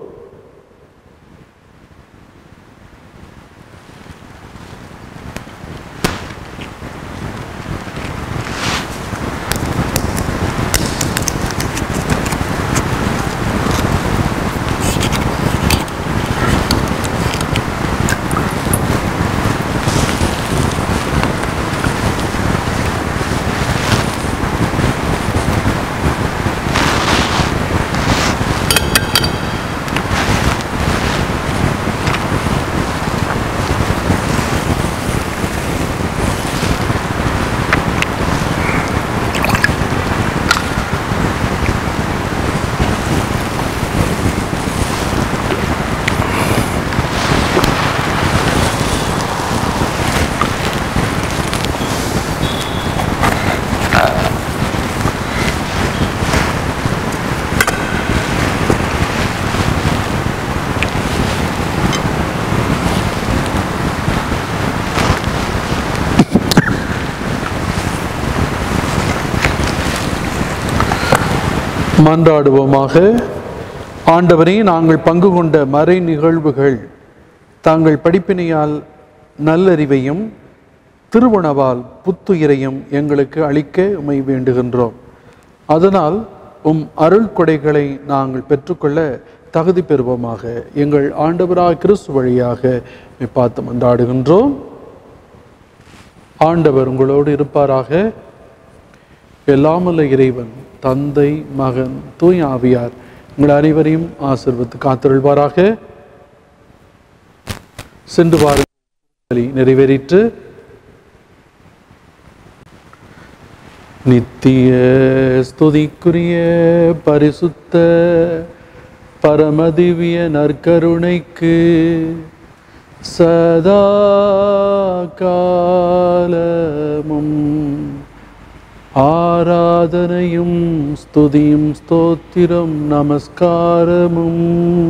மன்றாடுவோமாக ஆண்டவரே நாங்கள் பங்கு கொண்ட மறை நிகழ்வுகள் தாங்கள் படிப்பினையால் நல்லறிவையும் திருவுணவால் புத்துயிரையும் எங்களுக்கு அளிக்க உமை வேண்டுகின்றோம் அதனால் உம் அருள் கொடைகளை நாங்கள் பெற்றுக்கொள்ள தகுதி பெறுவோமாக எங்கள் ஆண்டவராக கிறிஸ்து வழியாக உம்மை பார்த்து மன்றாடுகின்றோம் ஆண்டவர் உங்களோடு இருப்பாராக எல்லாமல்ல இறைவன் தந்தை மகன் தூய் ஆவியார் உங்கள் அனைவரையும் ஆசிர்வத்து காத்திருள்வாராக சென்று வாருங்கள் நிறைவேறிற்று நித்திய ஸ்துதிக்குரிய பரிசுத்த பரமதிவ்ய நற்கருணைக்கு சதா காலமும் ஆராதனையும் ஸ்துதியும் ஸ்தோத்திரம் நமஸ்காரமும்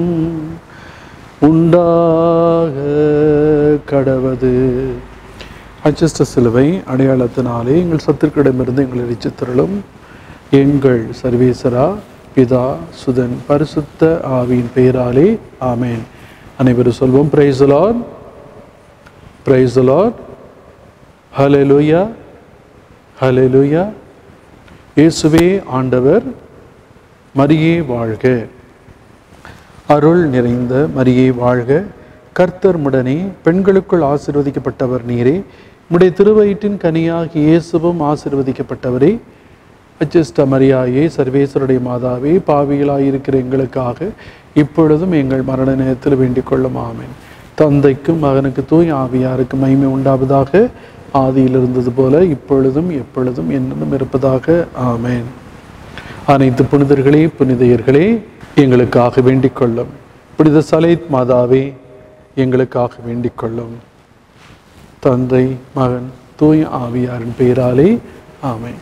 உண்டாக கடவது அச்சஸ்ட சிலுவை அடையாளத்தினாலே எங்கள் சத்துருக்களிடமிருந்து எங்களை ரசித்தருளும் எங்கள் சர்வேசரா பிதா சுதன் பரிசுத்த ஆவியின் பெயராலே ஆமேன் அனைவரும் சொல்வோம் பிரைஸ் லார்ட் பிரைஸ் லார்ட் ஹalleluya ஹalleluya இயேசுவே ஆண்டவர் மரியே வாழ்க அருள் நிறைந்த மரியே வாழ்க கர்த்தர் முடனே பெண்களுக்குள் ஆசீர்வதிக்கப்பட்டவர் நீரே உடைய திருவயிற்றின் கனியாகி இயேசுவும் ஆசீர்வதிக்கப்பட்டவரே அச்சிஷ்ட மரியாயே சர்வேஸ்வருடைய மாதாவே பாவிகளாயிருக்கிற எங்களுக்காக இப்பொழுதும் எங்கள் மரண நேரத்தில் வேண்டிக் கொள்ளும் ஆமென் தந்தைக்கும் மகனுக்கு தூய் ஆவியாருக்கு மகிமை உண்டாவதாக ஆதியில் இருந்தது போல இப்பொழுதும் எப்பொழுதும் என்னும் இருப்பதாக ஆமென் அனைத்து புனிதர்களே புனிதையர்களே எங்களுக்காக வேண்டிக் கொள்ளும் புனித சலைத் மாதாவே எங்களுக்காக வேண்டிக் கொள்ளும் தந்தை மகன் தூய் ஆவியாரின் பெயராலே ஆமென்